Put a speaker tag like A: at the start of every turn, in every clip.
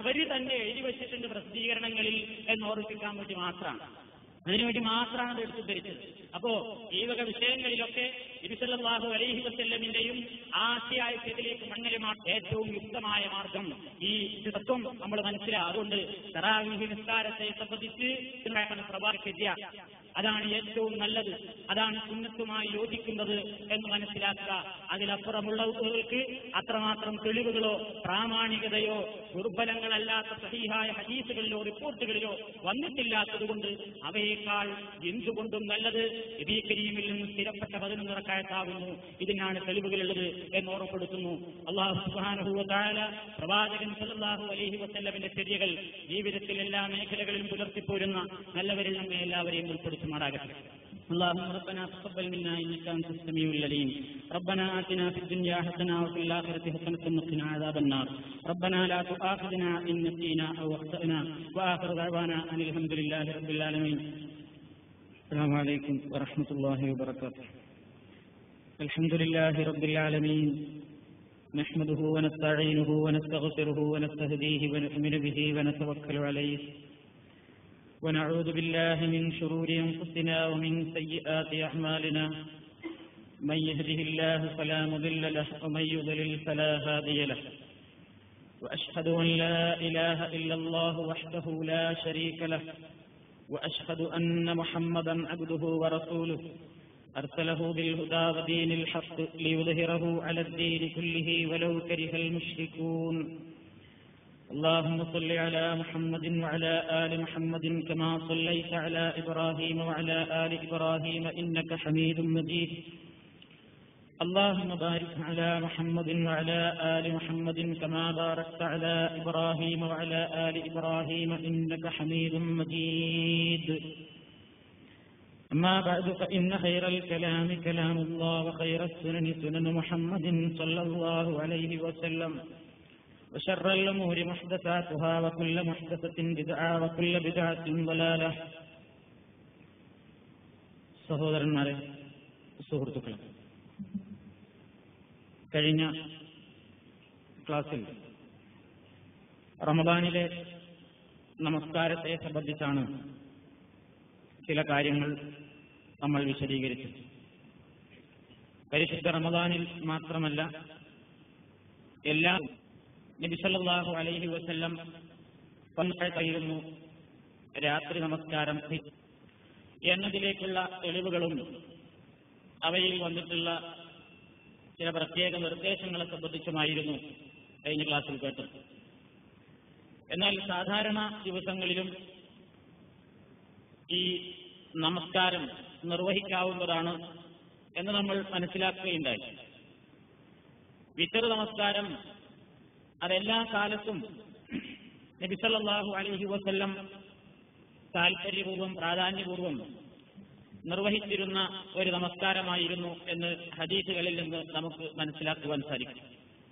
A: അവര് തന്നെ എഴുതി വെച്ചിട്ടുണ്ട് പ്രസിദ്ധീകരണങ്ങളിൽ എന്ന് ഓർമ്മിപ്പിക്കാൻ വേണ്ടി മാത്രമാണ് അതിനുവേണ്ടി മാത്രമാണ് അത് എടുത്തു ധരിച്ചത് അപ്പോ ഈ വക വിഷയങ്ങളിലൊക്കെ ഇരുസല്ലാഹു അലൈഹി വസ്ല്ലമിന്റെയും ആശയായത്തിലേക്ക് മണ്ണലുമാണ് ഏറ്റവും യുക്തമായ മാർഗം ഈ തത്വം നമ്മൾ മനസ്സിലാവും അതുകൊണ്ട് തറാവിഹി നിസ്കാരത്തെ സംബന്ധിച്ച് പ്രഭാഷ അതാണ് ഏറ്റവും നല്ലത് അതാണ് സുന്നത്തുമായി യോജിക്കുന്നത് എന്ന് മനസ്സിലാക്കുക അതിലപ്പുറമുള്ളവർക്ക് അത്രമാത്രം തെളിവുകളോ പ്രാമാണികതയോ ദുർബലങ്ങളല്ലാത്ത സഹീഹായ ഹദീസുകളിലോ റിപ്പോർട്ടുകളിലോ വന്നിട്ടില്ലാത്തതുകൊണ്ട് അവയേക്കാൾ എന്തുകൊണ്ടും നല്ലത് നബി കരീമിൽ നിന്ന് സ്ഥിരപ്പെട്ട പതിനൊന്ന് റക്കായത്താകുന്നു ഇതിനാണ് തെളിവുകളുള്ളത് എന്ന് ഓർമ്മപ്പെടുത്തുന്നു അള്ളാഹു സുബാനുഭൂവത്തായ പ്രവാചകൻ സല്ലല്ലാഹു അലൈഹി വസല്ലമിന്റെ ചര്യകൾ ജീവിതത്തിൽ എല്ലാ മേഖലകളിലും പുലർത്തിപ്പോരുന്ന നല്ലവരിൽ നമ്മെ എല്ലാവരെയും ഉൾപ്പെടുത്തുമാറാകട്ടെ اللهم ربنا تقبل منا انك انت السميع العليم ربنا اتنا في الدنيا حسنه وفي الاخره حسنه وقنا عذاب النار ربنا لا تؤاخذنا ان نسينا او اخطانا واخر دعوانا ان الحمد لله رب العالمين السلام عليكم ورحمه الله وبركاته الحمد لله رب العالمين نحمده ونستعينه ونستغفره ونستهديه ونؤمن به ونتوكل عليه ونعوذ بالله من شرور أنفسنا ومن سيئات أعمالنا من يهده الله فلا مضل له ومن يضلل فلا هادي له وأشهد أن لا إله إلا الله وحده لا شريك له وأشهد أن محمدا عبده ورسوله أرسله بالهدى ودين الحق ليظهره على الدين كله ولو كره المشركون اللهم صل على محمد وعلى آل محمد كما صليت على إبراهيم وعلى آل إبراهيم إنك حميد مجيد اللهم بارك على محمد وعلى آل محمد كما باركت على إبراهيم وعلى آل إبراهيم إنك حميد مجيد أما بعد فإن خير الكلام كلام الله وخير السنن سنن محمد صلى الله عليه وسلم وشر الأمور محدثاتها وكل محدثة بدعة وكل بدعة ضلالة സഹോദരന്മാരെ സുഹൃത്തുക്കളെ കഴിഞ്ഞ ക്ലാസ്സിൽ റമദാനിലെ നമസ്കാരത്തെ സംബന്ധിച്ചാണ് ചില കാര്യങ്ങൾ നമ്മൾ വിശദീകരിച്ചത് പരിശുദ്ധ റമദാനിൽ മാത്രമല്ല എല്ലാ നബിസല്ലാഹു അലൈഹി വസ്ല്ലം പങ്കായിരുന്നു രാത്രി നമസ്കാരം എന്നതിലേക്കുള്ള തെളിവുകളും അവയിൽ വന്നിട്ടുള്ള ചില പ്രത്യേക നിർദ്ദേശങ്ങളെ സംബന്ധിച്ചുമായിരുന്നു കഴിഞ്ഞ ക്ലാസ്സിൽ കേട്ടത് എന്നാൽ സാധാരണ ദിവസങ്ങളിലും ഈ നമസ്കാരം നിർവഹിക്കാവുന്നതാണ് എന്ന് നമ്മൾ മനസ്സിലാക്കുകയുണ്ടായി വിത്തർ നമസ്കാരം അതെല്ലാ കാലത്തും നബിസല്ലാഹു അലഹി വസ്ല്ലം താല്പര്യപൂർവ്വം പ്രാധാന്യപൂർവ്വം നിർവഹിച്ചിരുന്ന ഒരു നമസ്കാരമായിരുന്നു എന്ന് ഹദീസുകളിൽ നിന്ന് നമുക്ക് മനസ്സിലാക്കുവാൻ സാധിക്കും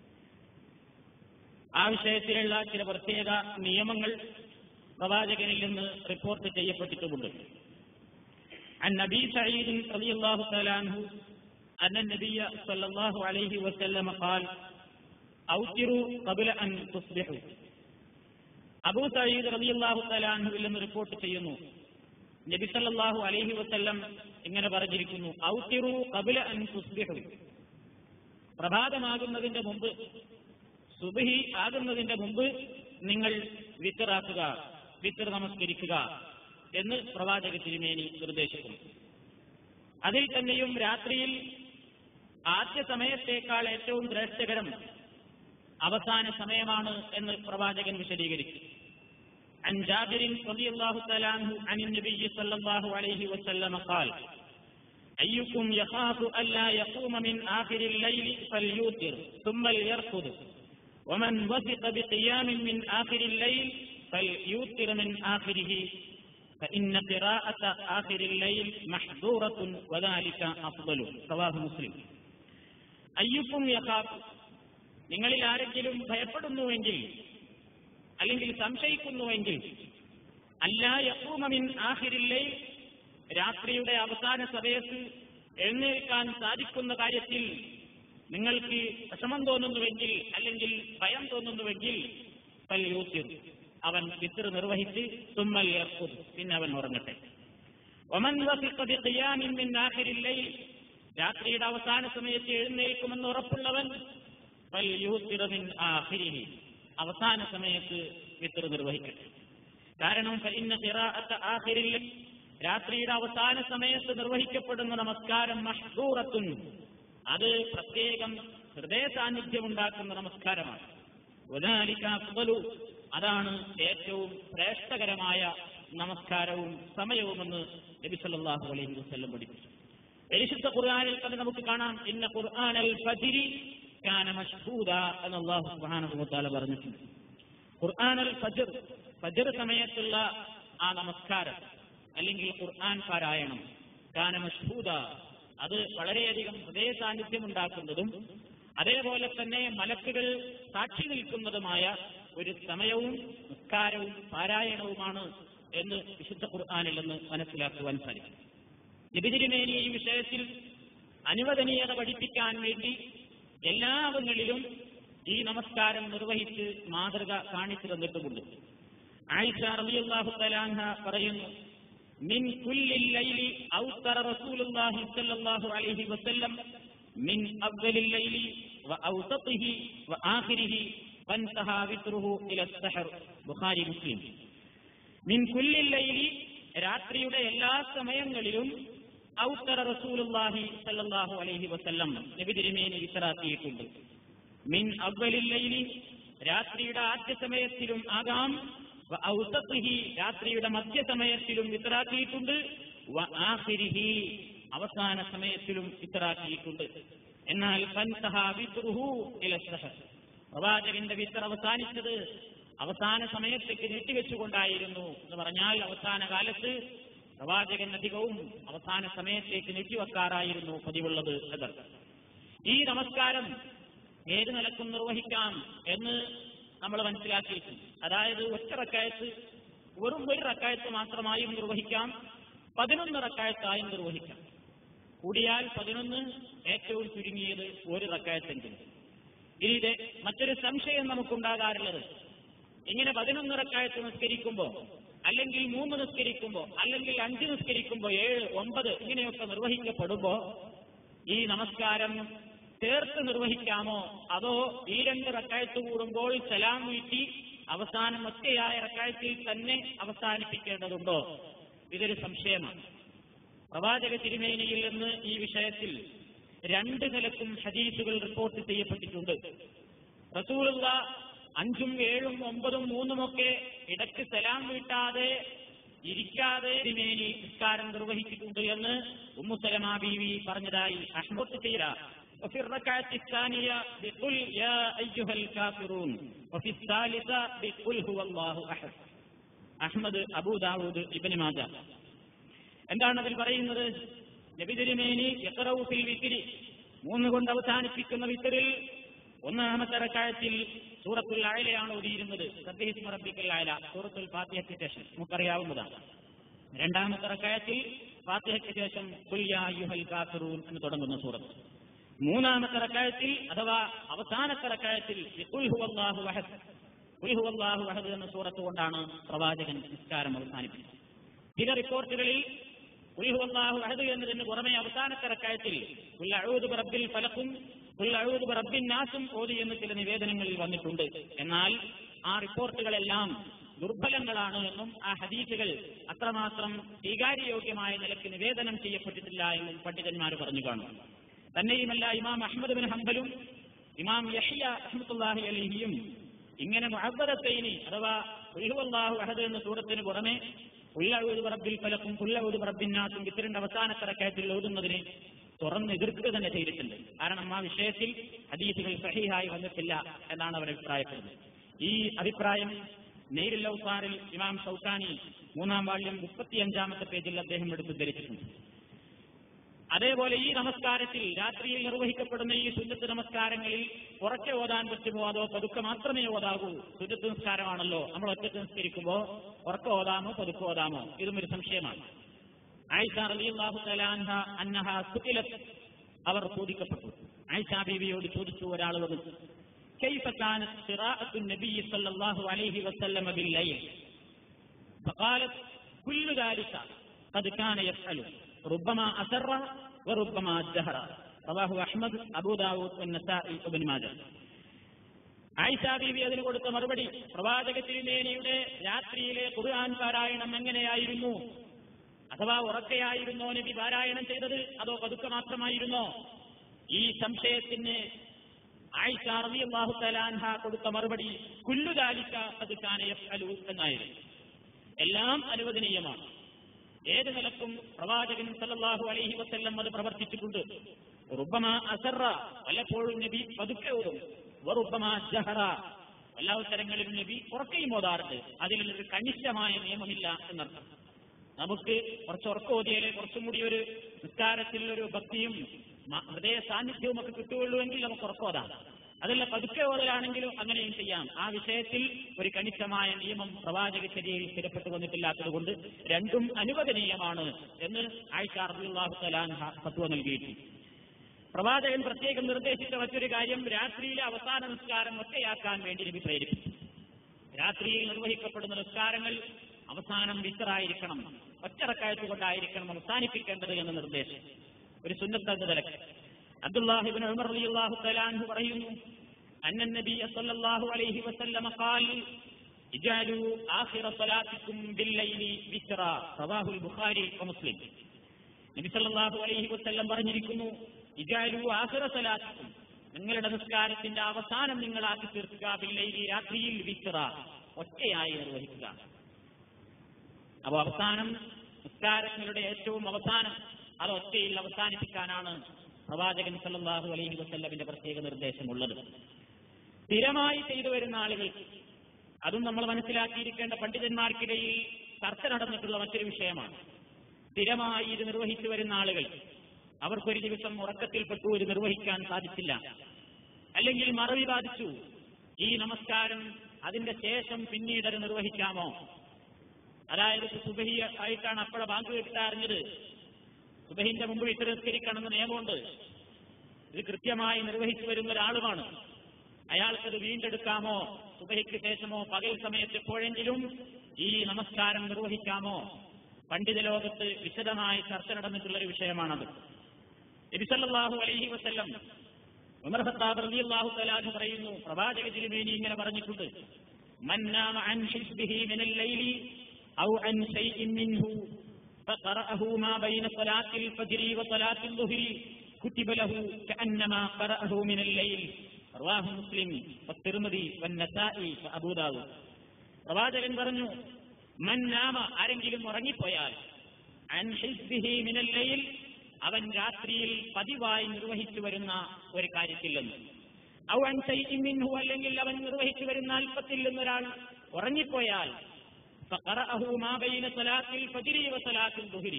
A: ആ വിഷയത്തിലുള്ള ചില പ്രത്യേക നിയമങ്ങൾ പ്രവാചകനിൽ നിന്ന് റിപ്പോർട്ട് ചെയ്യപ്പെട്ടിട്ടുമുണ്ട് عن نبي سعيد رضي الله تعالى عنه أن النبي صلى الله عليه وسلم قال ഔത്തിറു കബില അൻ തുസ്ബിഹു അബൂ സയ്യിദ് റളിയല്ലാഹു തആല അൻഹുവിൽ നിന്ന് റിപ്പോർട്ട് ചെയ്യുന്നു നബി സല്ലല്ലാഹു അലൈഹി വസല്ലം ഇങ്ങനെ പറഞ്ഞിരിക്കുന്നു ഔത്തിറു കബില അൻ തുസ്ബിഹു പ്രഭാതമാകുന്നതിന്റെ മുമ്പ് സുബഹി ആകുന്നതിന്റെ മുമ്പ് നിങ്ങൾ വിത്തറാക്കുക വിത്തർ നമസ്കരിക്കുക എന്ന് പ്രവാചക തിരുമേനി നിർദ്ദേശിക്കുന്നു അതിൽ തന്നെയും രാത്രിയിൽ ആദ്യ സമയത്തേക്കാൾ ഏറ്റവും ശ്രേഷ്ഠകരം അവസാന സമയമാണ് എന്ന് പ്രവാചകൻ വിശദീകരിച്ചു عن جابر رضي الله تعالى عنه عن النبي صلى الله عليه وسلم قال أيكم يخاف ألا يقوم من آخر الليل فليوتر ثم ليرقد ومن وثق بقيام من آخر الليل فليوتر من آخره فإن قراءة آخر الليل محظورة وذلك أفضل رواه مسلم أيكم يخاف നിങ്ങളിൽ ആരെങ്കിലും ഭയപ്പെടുന്നുവെങ്കിൽ അല്ലെങ്കിൽ സംശയിക്കുന്നുവെങ്കിൽ അല്ലാ യക്കൂമമിൻ ആഹിരില്ലേ രാത്രിയുടെ അവസാന സമയത്ത് എഴുന്നേൽക്കാൻ സാധിക്കുന്ന കാര്യത്തിൽ നിങ്ങൾക്ക് വിഷമം തോന്നുന്നുവെങ്കിൽ അല്ലെങ്കിൽ ഭയം തോന്നുന്നുവെങ്കിൽ ഫൽ യൂത്തിർ അവൻ വിത്തർ നിർവഹിച്ച് തുമ്മൽ ഏർപ്പും പിന്നെ അവൻ ഉറങ്ങട്ടെ ഒമൻ വസിഖ ബിഖിയാമിൻ മിൻ ആഖിരിൽ ലൈൽ രാത്രിയുടെ അവസാന സമയത്ത് എഴുന്നേൽക്കുമെന്ന് ഉറപ്പുള്ളവൻ ഫൽ യൂത്തിർ മിൻ ആഖിരിഹി അവസാന സമയത്ത് വിത്തർ നിർവഹിക്കട്ടെ കാരണം ഫഇന്ന ഖിറാഅത്ത ആഖിരിൽ ലൈൽ രാത്രിയുടെ അവസാന സമയത്ത് നിർവഹിക്കപ്പെടുന്ന നമസ്കാരം മഷ്റൂറത്തുൻ അത് പ്രത്യേകം ഹൃദയ സാന്നിധ്യം ഉണ്ടാക്കുന്ന നമസ്കാരമാണ് ഉദാലിക അഫ്ദലു അതാണ് ഏറ്റവും ശ്രേഷ്ഠകരമായ നമസ്കാരവും സമയവുമെന്ന് നബി സല്ലല്ലാഹു അലൈഹി വസല്ലം പഠിപ്പിച്ചു പരിശുദ്ധ ഖുർആനിൽ തന്നെ നമുക്ക് കാണാം ഇന്ന ഖുർആനൽ ഫജ്രി കാന മഷ്ഹൂദ എന്ന് അല്ലാഹു സുബ്ഹാനഹു വ തആല പറഞ്ഞിട്ടുണ്ട് ഖുർആനൽ ഫജ്ർ ഫജ്ർ സമയത്തുള്ള ആ നമസ്കാരം അല്ലെങ്കിൽ ഖുർആൻ പാരായണം കാന മഷ്ഹൂദ അത് വളരെയധികം ഹൃദയ സാന്നിധ്യം ഉണ്ടാക്കുന്നതും അതേപോലെ തന്നെ മലക്കുകൾ സാക്ഷി നിൽക്കുന്നതുമായ ഒരു സമയവും നിസ്കാരവും പാരായണവുമാണ് എന്ന് വിശുദ്ധ ഖുർആാനിൽ നിന്ന് മനസ്സിലാക്കുവാൻ സാധിക്കും നിബിതിരുമേനി ഈ വിഷയത്തിൽ അനുവദനീയത പഠിപ്പിക്കാൻ വേണ്ടി എല്ലാവങ്ങളിലും ഈ നമസ്കാരം നിർവഹിച്ച് മാതൃക കാണിച്ചു തന്നിട്ടുമുണ്ട് ആയിഷ റളിയല്ലാഹു തആലാഹ പറയുന്നു മിൻ കുല്ലിൽ ലൈലി ഔത്തറ റസൂലുള്ളാഹി സ്വല്ലല്ലാഹു അലൈഹി വസല്ലം മിൻ അവ്വലിൽ ലൈലി വഔസതിഹി വആഖിരിഹി ഫൻതഹ വിത്റുഹു ഇല സഹർ ബുഖാരി മുസ്ലിം മിൻ കുല്ലിൽ ലൈലി രാത്രിയുടെ എല്ലാ സമയങ്ങളിലും ഔത്തറ റസൂലുള്ളാഹി സ്വല്ലല്ലാഹു അലൈഹി വസല്ലം നബി തിരുമേനി വിത്തറാക്കിയിട്ടുണ്ട് മിൻ അവ്വലിൽ ലൈലി രാത്രിയുടെ ആദ്യ സമയത്തിലും ആകാം വ ഔസത്തിഹി രാത്രിയുടെ മധ്യസമയത്തിലും വിത്തറാക്കിയിട്ടുണ്ട് വ ആഖിരിഹി അവസാന സമയത്തിലും വിത്തറാക്കിയിട്ടുണ്ട് എന്നാൽ ഫൻതഹ വിത്റുഹു ഇല സഹർ പ്രവാചകന്റെ വിത്തർ അവസാനിച്ചത് അവസാന സമയത്തേക്ക് നീട്ടിവെച്ചുകൊണ്ടായിരുന്നു എന്ന് പറഞ്ഞാൽ അവസാന കാലത്ത് പ്രവാചകൻ അധികവും അവസാന സമയത്തേക്ക് നീട്ടിവെക്കാറായിരുന്നു പതിവുള്ളത് എന്നർത്ഥം ഈ നമസ്കാരം ഏത് നിലക്കും നിർവഹിക്കാം എന്ന് നമ്മൾ മനസ്സിലാക്കിയിട്ടുണ്ട് അതായത് ഒറ്റ റക്കായത്ത് വെറും ഒരു റക്കായത്ത് മാത്രമായും നിർവഹിക്കാം പതിനൊന്ന് റക്കായത്തായും നിർവഹിക്കാം കൂടിയാൽ പതിനൊന്ന് ഏറ്റവും ചുരുങ്ങിയത് ഒരു റക്കായത്തെങ്കിലും ഇനി ഇത് മറ്റൊരു സംശയം നമുക്കുണ്ടാകാറുള്ളത് ഇങ്ങനെ പതിനൊന്ന് റക്കായത്ത് നിസ്കരിക്കുമ്പോ അല്ലെങ്കിൽ മൂന്ന് നിസ്കരിക്കുമ്പോ അല്ലെങ്കിൽ അഞ്ച് നിസ്കരിക്കുമ്പോ ഏഴ് ഒമ്പത് ഇങ്ങനെയൊക്കെ നിർവഹിക്കപ്പെടുമ്പോ ഈ നമസ്കാരം ചേർത്ത് നിർവഹിക്കാമോ അതോ ഈ രണ്ട് റക്കായത്ത് കൂടുമ്പോൾ സലാം വീട്ടി അവസാനം ഒറ്റയായ റക്കായത്തിൽ തന്നെ അവസാനിപ്പിക്കേണ്ടതുണ്ടോ ഇതൊരു സംശയമാണ് പ്രവാചക തിരുമേനിയിൽ നിന്ന് ഈ വിഷയത്തിൽ രണ്ട് നിലക്കും ഹദീസുകൾ റിപ്പോർട്ട് ചെയ്യപ്പെട്ടിട്ടുണ്ട് റസൂലുള്ള അഞ്ചും ഏഴും ഒമ്പതും മൂന്നുമൊക്കെ ഇടയ്ക്ക് സലാം വീട്ടാതെ ഇരിക്കാതെ തിരുമേനി നിസ്കാരം നിർവഹിച്ചിട്ടുണ്ട് എന്ന് ഉമ്മുസലമാ ബീവി പറഞ്ഞതായി അഹ്മത്ത് ചെയ്ത وفي الركعة الثانية بقل يا أيها الكافرون وفي الثالثة بقل هو الله أحد Ahmad Abu Dawood Ibn Majah എന്താണ് അതിൽ പറയുന്നത് നബി തിരുമേനി യക്റൌഫിൽ വിത്തിരി മൂന്ന് കൊണ്ട് അവസാനിപ്പിക്കുന്ന വിത്തറിൽ ഒന്നാമത്തെ റക്കായത്തിൽ സൂറത്തുൽ ആയലയാണ് ഓതിയിരുന്നത് സബ്ബിഹിസ്മ റബ്ബിക്കൽ ആയല സൂറത്തുൽ ഫാത്തിഹയ്ക്ക് ശേഷം നമുക്കറിയാവുന്നതാണ് രണ്ടാമത്തെ റക്കായത്തിൽ ഫാത്തിഹയ്ക്ക് ശേഷം ഖുൽ യാ അയ്യുഹൽ കാഫിറൂൻ എന്ന് തുടങ്ങുന്ന സൂറത്ത് മൂന്നാമത്തെ റക്കായത്തിൽ അഥവാ അവസാനത്തെ റക്കായത്തിൽ ഖുൽ ഹുവല്ലാഹു അഹദ് ഖുൽ ഹുവല്ലാഹു അഹദ് എന്ന സൂറത്ത് കൊണ്ടാണ് പ്രവാചകൻ നിസ്കാരം അവസാനിപ്പിച്ചത് ചില റിപ്പോർട്ടുകളിൽ ഖുൽ ഹുവല്ലാഹു അഹദ് എന്നതിന് പുറമെ അവസാനത്തെ റക്കായത്തിൽ ഖുൽ അഊദു ബിറബ്ബിൽ ഫലഖും ഖുൽ അഊദു ബിറബ്ബിൻ നാസും ഓതി എന്ന് ചില നിവേദനങ്ങളിൽ വന്നിട്ടുണ്ട് എന്നാൽ ആ റിപ്പോർട്ടുകളെല്ലാം ദുർബലങ്ങളാണ് എന്നും ആ ഹദീസുകൾ അത്രമാത്രം സ്വീകാര്യയോഗ്യമായ നിലയ്ക്ക് നിവേദനം ചെയ്യപ്പെട്ടിട്ടില്ല എന്നും പണ്ഡിതന്മാർ പറഞ്ഞു കാണും തന്നെയുമല്ല ഇമാം അഹമ്മദ് ബിൻ ഹംബലും ഇമാം യഹിയ അഹമ്മത്തുല്ലാഹി അലിഹിയും ഇങ്ങനെ മുഹബദത്തൈനി അഥവാ ഉൽഹുവല്ലാഹു അഹദ് എന്ന സൂറത്തിന് പുറമെ ഉല്ലഊദ് റബ്ബിൽ ഫലക്കും ഉല്ലഊദ് റബ്ബിന്നാസും ഇത്തരന്റെ അവസാനത്തെ റക്കയത്തിൽ ഓതുന്നതിന് തുറന്ന് എതിർക്കുക തന്നെ ചെയ്തിട്ടുണ്ട് കാരണം ആ വിഷയത്തിൽ ഹദീസുകൾ സഹിഹായി വന്നിട്ടില്ല എന്നാണ് അവർ അഭിപ്രായപ്പെടുന്നത് ഈ അഭിപ്രായം നെയ്രുൽ ഔസാറിൽ ഇമാം ഷൗക്കാനി മൂന്നാം വാള്യം മുപ്പത്തിയഞ്ചാമത്തെ പേജിൽ അദ്ദേഹം എടുത്ത് ധരിച്ചിട്ടുണ്ട് അതേപോലെ ഈ നമസ്കാരത്തിൽ രാത്രിയിൽ നിർവഹിക്കപ്പെടുന്ന ഈ സുന്നത്ത് നമസ്കാരങ്ങളിൽ ഉറക്കെ ഓതാൻ പറ്റുമോ അതോ പതുക്കെ മാത്രമേ ഓതാകൂ സുന്നത്ത് നിസ്കാരമാണല്ലോ നമ്മൾ ഒറ്റക്ക് നിസ്കരിക്കുമ്പോൾ ഉറക്കെ ഓതാമോ പതുക്കെ ഓതാമോ ഇതും ഒരു സംശയമാണ് ആയിഷ റളിയല്ലാഹു തആല അൻഹ അന്നഹ സുഇലത് അവർ ചോദിക്കപ്പെട്ടു ആയിഷ ബീവിയോട് ചോദിച്ചു ഒരാൾ വന്നു كيف كانت قراءة النبي صلى الله عليه وسلم بالليل فقالت كل ذلك قد كان يفعل ربما أسر وربما جهر رواه أحمد أبو داود والنسائي وابن ماجه ആയിഷ ബീബി അതിന് കൊടുത്ത മറുപടി പ്രവാചക തിരുമേനിയുടെ രാത്രിയിലെ ഖുർആൻ പാരായണം എങ്ങനെയായിരുന്നു അഥവാ ഉറക്കെയായിരുന്നോ നബി പാരായണം ചെയ്തത് അതോ പതുക്കെ മാത്രമായിരുന്നോ ഈ സംശയത്തിന് ആയിഷ റളിയല്ലാഹു തലാൻഹ കൊടുത്ത മറുപടി കുല്ലുദാലിക്ക അത് കാനയഫലു എന്നായിരുന്നു എല്ലാം അനുവദനീയമാണ് ഏത് നിലക്കും പ്രവാചകൻ സല്ലല്ലാഹു അലൈഹി വസല്ലം അത് പ്രവർത്തിച്ചിട്ടുണ്ട് റുബമ അസറ പലപ്പോഴും നബി പതുക്കെ ഓതും വറുബമ ജഹറ എല്ലാ അവസരങ്ങളിലും നബി ഉറക്കയും ഓതാറുണ്ട് അതിലൊരു കണിശമായ നിയമമില്ല എന്നർത്ഥം നമുക്ക് കുറച്ച് ഉറക്കം ഓതിയാലേ കുറച്ചും കൂടി ഒരു നിസ്കാരത്തിൽ ഒരു ഭക്തിയും മ- ഹൃദയ സാന്നിധ്യവും ഒക്കെ കിട്ടുകയുള്ളൂ എങ്കിൽ നമുക്ക് ഉറക്കം ഓതാം അതല്ല പതുക്കെ ഓതലാണെങ്കിലും അങ്ങനെയും ചെയ്യാം ആ വിഷയത്തിൽ ഒരു കണിശമായ നിയമം പ്രവാചക ചര്യയിൽ സ്ഥിരപ്പെട്ടു വന്നിട്ടില്ലാത്തത് കൊണ്ട് രണ്ടും അനുവദനീയമാണ് എന്ന് ആയിഷ റളിയല്ലാഹു തലാൻഹ ഫത്വ നൽകിയിട്ടുണ്ട് പ്രവാചകൻ പ്രത്യേകം നിർദ്ദേശിച്ച മറ്റൊരു കാര്യം രാത്രിയിലെ അവസാന നിസ്കാരം ഒറ്റയാക്കാൻ വേണ്ടി നബി പ്രേരിപ്പിച്ചു രാത്രിയിൽ നിർവഹിക്കപ്പെടുന്ന നിസ്കാരങ്ങൾ അവസാനം വിത്തറായിരിക്കണം ഒറ്ററക്കായത്ത് കൊണ്ടായിരിക്കണം അവസാനിപ്പിക്കേണ്ടത് എന്ന നിർദ്ദേശം ഒരു സുന്നത്ത നിലക്ക് അബ്ദുല്ലാഹിബിൻ ഉമർ റളിയല്ലാഹു തആലാഹു പറയുന്നു അന്ന നബി സല്ലല്ലാഹു അലൈഹി വസല്ലം ഖാൽ ഇജാലു ആഖിറ സ്വലാത്തിക്കും ബില്ലൈലി വിത്ര റവാഹുൽ ബുഖാരി വമുസ്ലിം നബി സല്ലല്ലാഹു അലൈഹി വസല്ലം പറഞ്ഞിരിക്കുന്നു ഇജാലു ആഖിറ സ്വലാത്തിക്കും നിങ്ങളുടെ നിസ്കാരത്തിന്റെ അവസാനം നിങ്ങളാക്കി തീർക്കുക ബില്ലൈലി രാത്രിയിൽ വിത്ര ഒറ്റയായി നിർവഹിക്കുക അപ്പൊ അവസാനം നിസ്കാരങ്ങളുടെ ഏറ്റവും അവസാനം അത് ഒറ്റയിൽ അവസാനിപ്പിക്കാനാണ് പ്രവാചകൻ സല്ലല്ലാഹു അലൈഹി വസല്ലമിന്റെ പ്രത്യേക നിർദ്ദേശമുള്ളത് സ്ഥിരമായി ചെയ്തു വരുന്ന ആളുകൾ അതും നമ്മൾ മനസ്സിലാക്കിയിരിക്കേണ്ട പണ്ഡിതന്മാർക്കിടയിൽ ചർച്ച നടന്നിട്ടുള്ള മറ്റൊരു വിഷയമാണ് സ്ഥിരമായി ഇത് നിർവഹിച്ചു വരുന്ന ആളുകൾ അവർക്കൊരു ദിവസം ഉറക്കത്തിൽപ്പെട്ടു ഇത് നിർവഹിക്കാൻ സാധിച്ചില്ല അല്ലെങ്കിൽ മറവി ബാധിച്ചു ഈ നമസ്കാരം അതിന്റെ ശേഷം പിന്നീട് അത് നിർവഹിക്കാമോ അതായത് ഇപ്പൊ സുബഹി ആയിട്ടാണ് അപ്പോഴ ബാങ്ക് കേട്ടിട്ട് അറിഞ്ഞത് സുബഹിന്റെ മുമ്പ് വിട്ട് നിസ്കരിക്കണമെന്ന് നിയമമുണ്ട് ഇത് കൃത്യമായി നിർവഹിച്ചു വരുന്ന ഒരാളുമാണ് അയാൾക്കത് വീണ്ടെടുക്കാമോ സുബഹിക്ക് ശേഷമോ പകൽ സമയത്ത് എപ്പോഴെങ്കിലും ഈ നമസ്കാരം നിർവഹിക്കാമോ പണ്ഡിത ലോകത്ത് വിശദമായി ചർച്ച നടന്നിട്ടുള്ള ഒരു വിഷയമാണത് നബിസല്ലാഹു അലൈഹി വസല്ലം ഉമർ ഖത്താബ് റളിയല്ലാഹു തആല പറയുന്നു പ്രവാചക തിരുമേനി ഇങ്ങനെ പറഞ്ഞിട്ടുണ്ട് من نام عن حزبه من الليل أو عن شيء منه فقرأه ما بين صلاة الفجر وصلاة الظهر كتب له كأنما قرأه من الليل رواه مسلم والترمذي والنسائي وأبو داود പ്രവാചകൻ പറഞ്ഞു മൻ നാമ ആരെങ്കിലും ഉറങ്ങിപ്പോയാൽ അൻ ഹിസ്ബിഹി മിനൽ ലൈൽ അവൻ രാത്രിയിൽ പതിവായി നിർവഹിച്ചു വരുന്ന ഒരു കാര്യത്തിൽ നിന്ന് ഔ അൻ ശൈഇൻ മിൻഹു അല്ലെങ്കിൽ അവൻ നിർവഹിച്ചു വരുന്ന അല്പത്തിൽ നിന്നൊരാൾ ഉറങ്ങിപ്പോയാൽ فقرأه ما بين صلاة الفجر وصلاة الظهر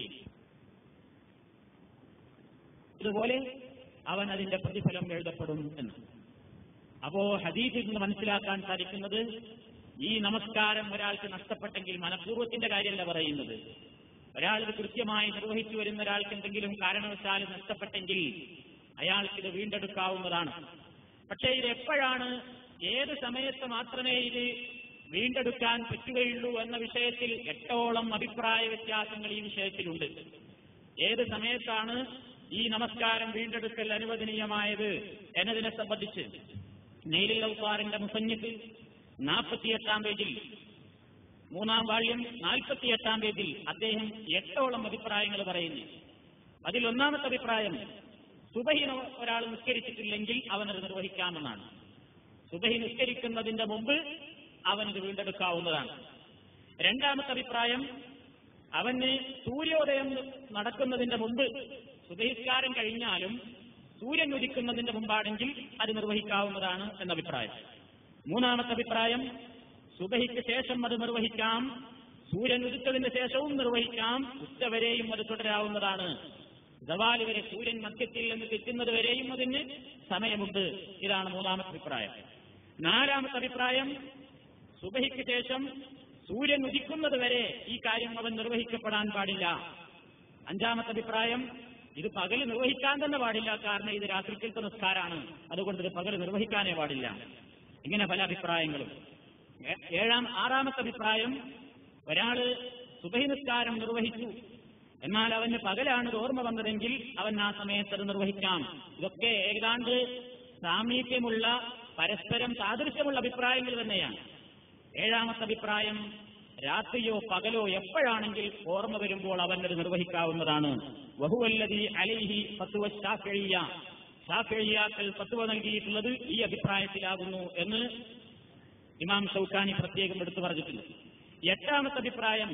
A: ഇതുപോലെ അവൻ അതിന്റെ പ്രതിഫലം എഴുതപ്പെടും എന്ന് അപ്പോ ഹദീസിൽ നിന്ന് മനസ്സിലാക്കാൻ സാധിക്കുന്നത് ഈ നമസ്കാരം ഒരാൾക്ക് നഷ്ടപ്പെട്ടെങ്കിൽ മനഃപൂർവ്വത്തിന്റെ കാര്യമല്ല പറയുന്നത് ഒരാൾ ഇത് കൃത്യമായി നിർവഹിച്ചു വരുന്ന ഒരാൾക്ക് എന്തെങ്കിലും കാരണവശാൽ നഷ്ടപ്പെട്ടെങ്കിൽ അയാൾക്കിത് വീണ്ടെടുക്കാവുന്നതാണ് പക്ഷേ ഇത് എപ്പോഴാണ് ഏത് സമയത്ത് മാത്രമേ ഇത് വീണ്ടെടുക്കാൻ പറ്റുകയുള്ളൂ എന്ന വിഷയത്തിൽ എട്ടോളം അഭിപ്രായ വ്യത്യാസങ്ങൾ ഈ വിഷയത്തിലുണ്ട് ഏത് സമയത്താണ് ഈ നമസ്കാരം വീണ്ടെടുക്കൽ അനുവദനീയമായത് എന്നതിനെ സംബന്ധിച്ച് നെയ്ലിൽ ഔസാറിന്റെ മുസന്നിഫ് നാൽപ്പത്തിയെട്ടാം പേജിൽ മൂന്നാം വാള്യം നാൽപ്പത്തിയെട്ടാം പേജിൽ അദ്ദേഹം എട്ടോളം അഭിപ്രായങ്ങൾ പറയുന്നു അതിൽ ഒന്നാമത്തെ അഭിപ്രായം സുബഹിന് ഒരാൾ നിസ്കരിച്ചിട്ടില്ലെങ്കിൽ അവനത് നിർവഹിക്കാമെന്നാണ് സുബഹി നിസ്കരിക്കുന്നതിന്റെ മുമ്പ് അവനത് വീണ്ടെടുക്കാവുന്നതാണ് രണ്ടാമത്തെ അഭിപ്രായം അവന് സൂര്യോദയം നടക്കുന്നതിന്റെ മുമ്പ് സുബഹിസ്കാരം കഴിഞ്ഞാലും സൂര്യൻ ഉദിക്കുന്നതിന്റെ മുമ്പാണെങ്കിൽ അത് നിർവഹിക്കാവുന്നതാണ് എന്ന അഭിപ്രായം മൂന്നാമത്തെ അഭിപ്രായം സുബഹിക്ക് ശേഷം അത് നിർവഹിക്കാം സൂര്യൻ ഉദിച്ചതിന് ശേഷവും നിർവഹിക്കാം ഉച്ചവരെയും അത് തുടരാവുന്നതാണ് ദവാലി വരെ സൂര്യൻ മധ്യത്തിൽ നിന്ന് തെറ്റുന്നത് വരെയും അതിന് സമയമുണ്ട് ഇതാണ് മൂന്നാമത്തെ അഭിപ്രായം നാലാമത്തെ അഭിപ്രായം സുബഹിക്ക് ശേഷം സൂര്യൻ ഉദിക്കുന്നത് വരെ ഈ കാര്യം അവൻ നിർവഹിക്കപ്പെടാൻ പാടില്ല അഞ്ചാമത്തെ അഭിപ്രായം ഇത് പകൽ നിർവഹിക്കാൻ തന്നെ പാടില്ല കാരണം ഇത് രാത്രിക്കലത്തെ നിസ്കാരാണ് അതുകൊണ്ട് ഇത് പകൽ നിർവഹിക്കാനേ പാടില്ല ഇങ്ങനെ പല അഭിപ്രായങ്ങളും ഏ- ഏഴാം ആറാമത്തെ അഭിപ്രായം ഒരാള് സുബഹി നിസ്കാരം നിർവഹിച്ചു എന്നാൽ അവന് പകലാണ് ഇത് ഓർമ്മ വന്നതെങ്കിൽ അവൻ ആ സമയത്ത് അത് നിർവഹിക്കാം ഇതൊക്കെ ഏതാണ്ട് സാമീപ്യമുള്ള പരസ്പരം സാദൃശ്യമുള്ള അഭിപ്രായങ്ങൾ തന്നെയാണ് ഏഴാമത്തെ അഭിപ്രായം രാത്രിയോ പകലോ എപ്പോഴാണെങ്കിൽ ഓർമ്മ വരുമ്പോൾ അവനത് നിർവഹിക്കാവുന്നതാണ് വഹുവല്ലതി അലൈഹി ഫത്വ ഷാഫിഴിയ ഷാഫിഴിയാക്കൾ ഫത്വ നൽകിയിട്ടുള്ളത് ഈ അഭിപ്രായത്തിലാകുന്നു എന്ന് ഇമാം ഷൗക്കാനി പ്രത്യേകം എടുത്തു പറഞ്ഞിട്ടുണ്ട് എട്ടാമത്തെ അഭിപ്രായം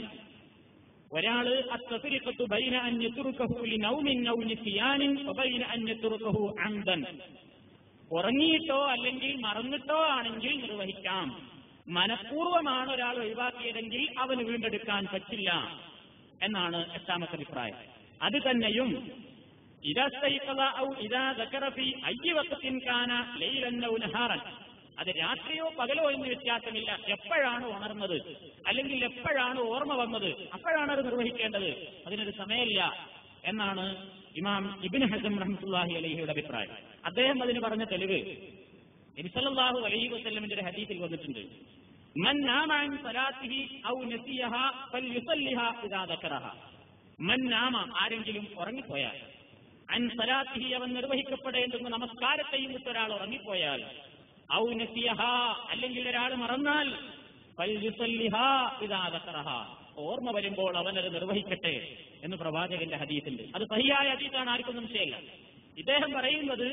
A: ഒരാള് അത്തഫിരിക്കത്തു ബൈന അന്യത്തുറുക്കഹു നൗമിൻ ഔ നിസ്യാനിൻ വബൈന അന്യത്തുറുക്കഹു അംദൻ ഉറങ്ങിയിട്ടോ അല്ലെങ്കിൽ മറന്നിട്ടോ ആണെങ്കിൽ നിർവഹിക്കാം മനഃപൂർവ്വമാണ് ഒരാൾ ഒഴിവാക്കിയതെങ്കിൽ അവന് വീണ്ടെടുക്കാൻ പറ്റില്ല എന്നാണ് എട്ടാമത്തെ അഭിപ്രായം അത് തന്നെയും ഇതാ സ്തൈഖള ഔ ഇതാ ദക്കറ ഫീ അയ്യി വഖത്തിൻ കാന ലൈലൻ ഔ നഹാറൻ അത് രാത്രിയോ പകലോ എന്ന് വ്യത്യാസമില്ല എപ്പോഴാണ് ഉണർന്നത് അല്ലെങ്കിൽ എപ്പോഴാണ് ഓർമ്മ വന്നത് അപ്പോഴാണ് അത് നിർവഹിക്കേണ്ടത് അതിനൊരു സമയമില്ല എന്നാണ് ഇമാം ഇബിൻ ഹസം റഹ്മത്തുല്ലാഹി അലഹിയുടെ അഭിപ്രായം അദ്ദേഹം അതിന് പറഞ്ഞ തെളിവ് നബിസല്ലാഹു അലൈഹി വസല്ലമിന്റെ ഒരു ഹദീസിൽ വന്നിട്ടുണ്ട് മൻ നാമ അൻ സലാത്തിഹി ഔ നസിയഹ ഫൽയുസല്ലിഹ ഇദാ ദക്കറഹ മൻ നാമ ആരെങ്കിലും ഉറങ്ങിപ്പോയാൽ അൻ സലാത്തിഹി അവൻ നിർവഹിക്കപ്പെടേണ്ടുന്ന നമസ്കാരത്തെയും വിട്ട് ഒരാൾ ഉറങ്ങിപ്പോയാൽ ഔ നസിയഹ അല്ലെങ്കിൽ ഒരാൾ മറന്നാൽ ഫൽയുസല്ലിഹ ഇദാ ദക്കറഹ ഓർമ്മ വരുമ്പോൾ അവനത് നിർവഹിക്കട്ടെ എന്ന് പ്രവാചകന്റെ ഹദീസുണ്ട് അത് സഹിയായ ഹദീസാണ് ആർക്കും സംശയമില്ല ഇദ്ദേഹം പറയുന്നത്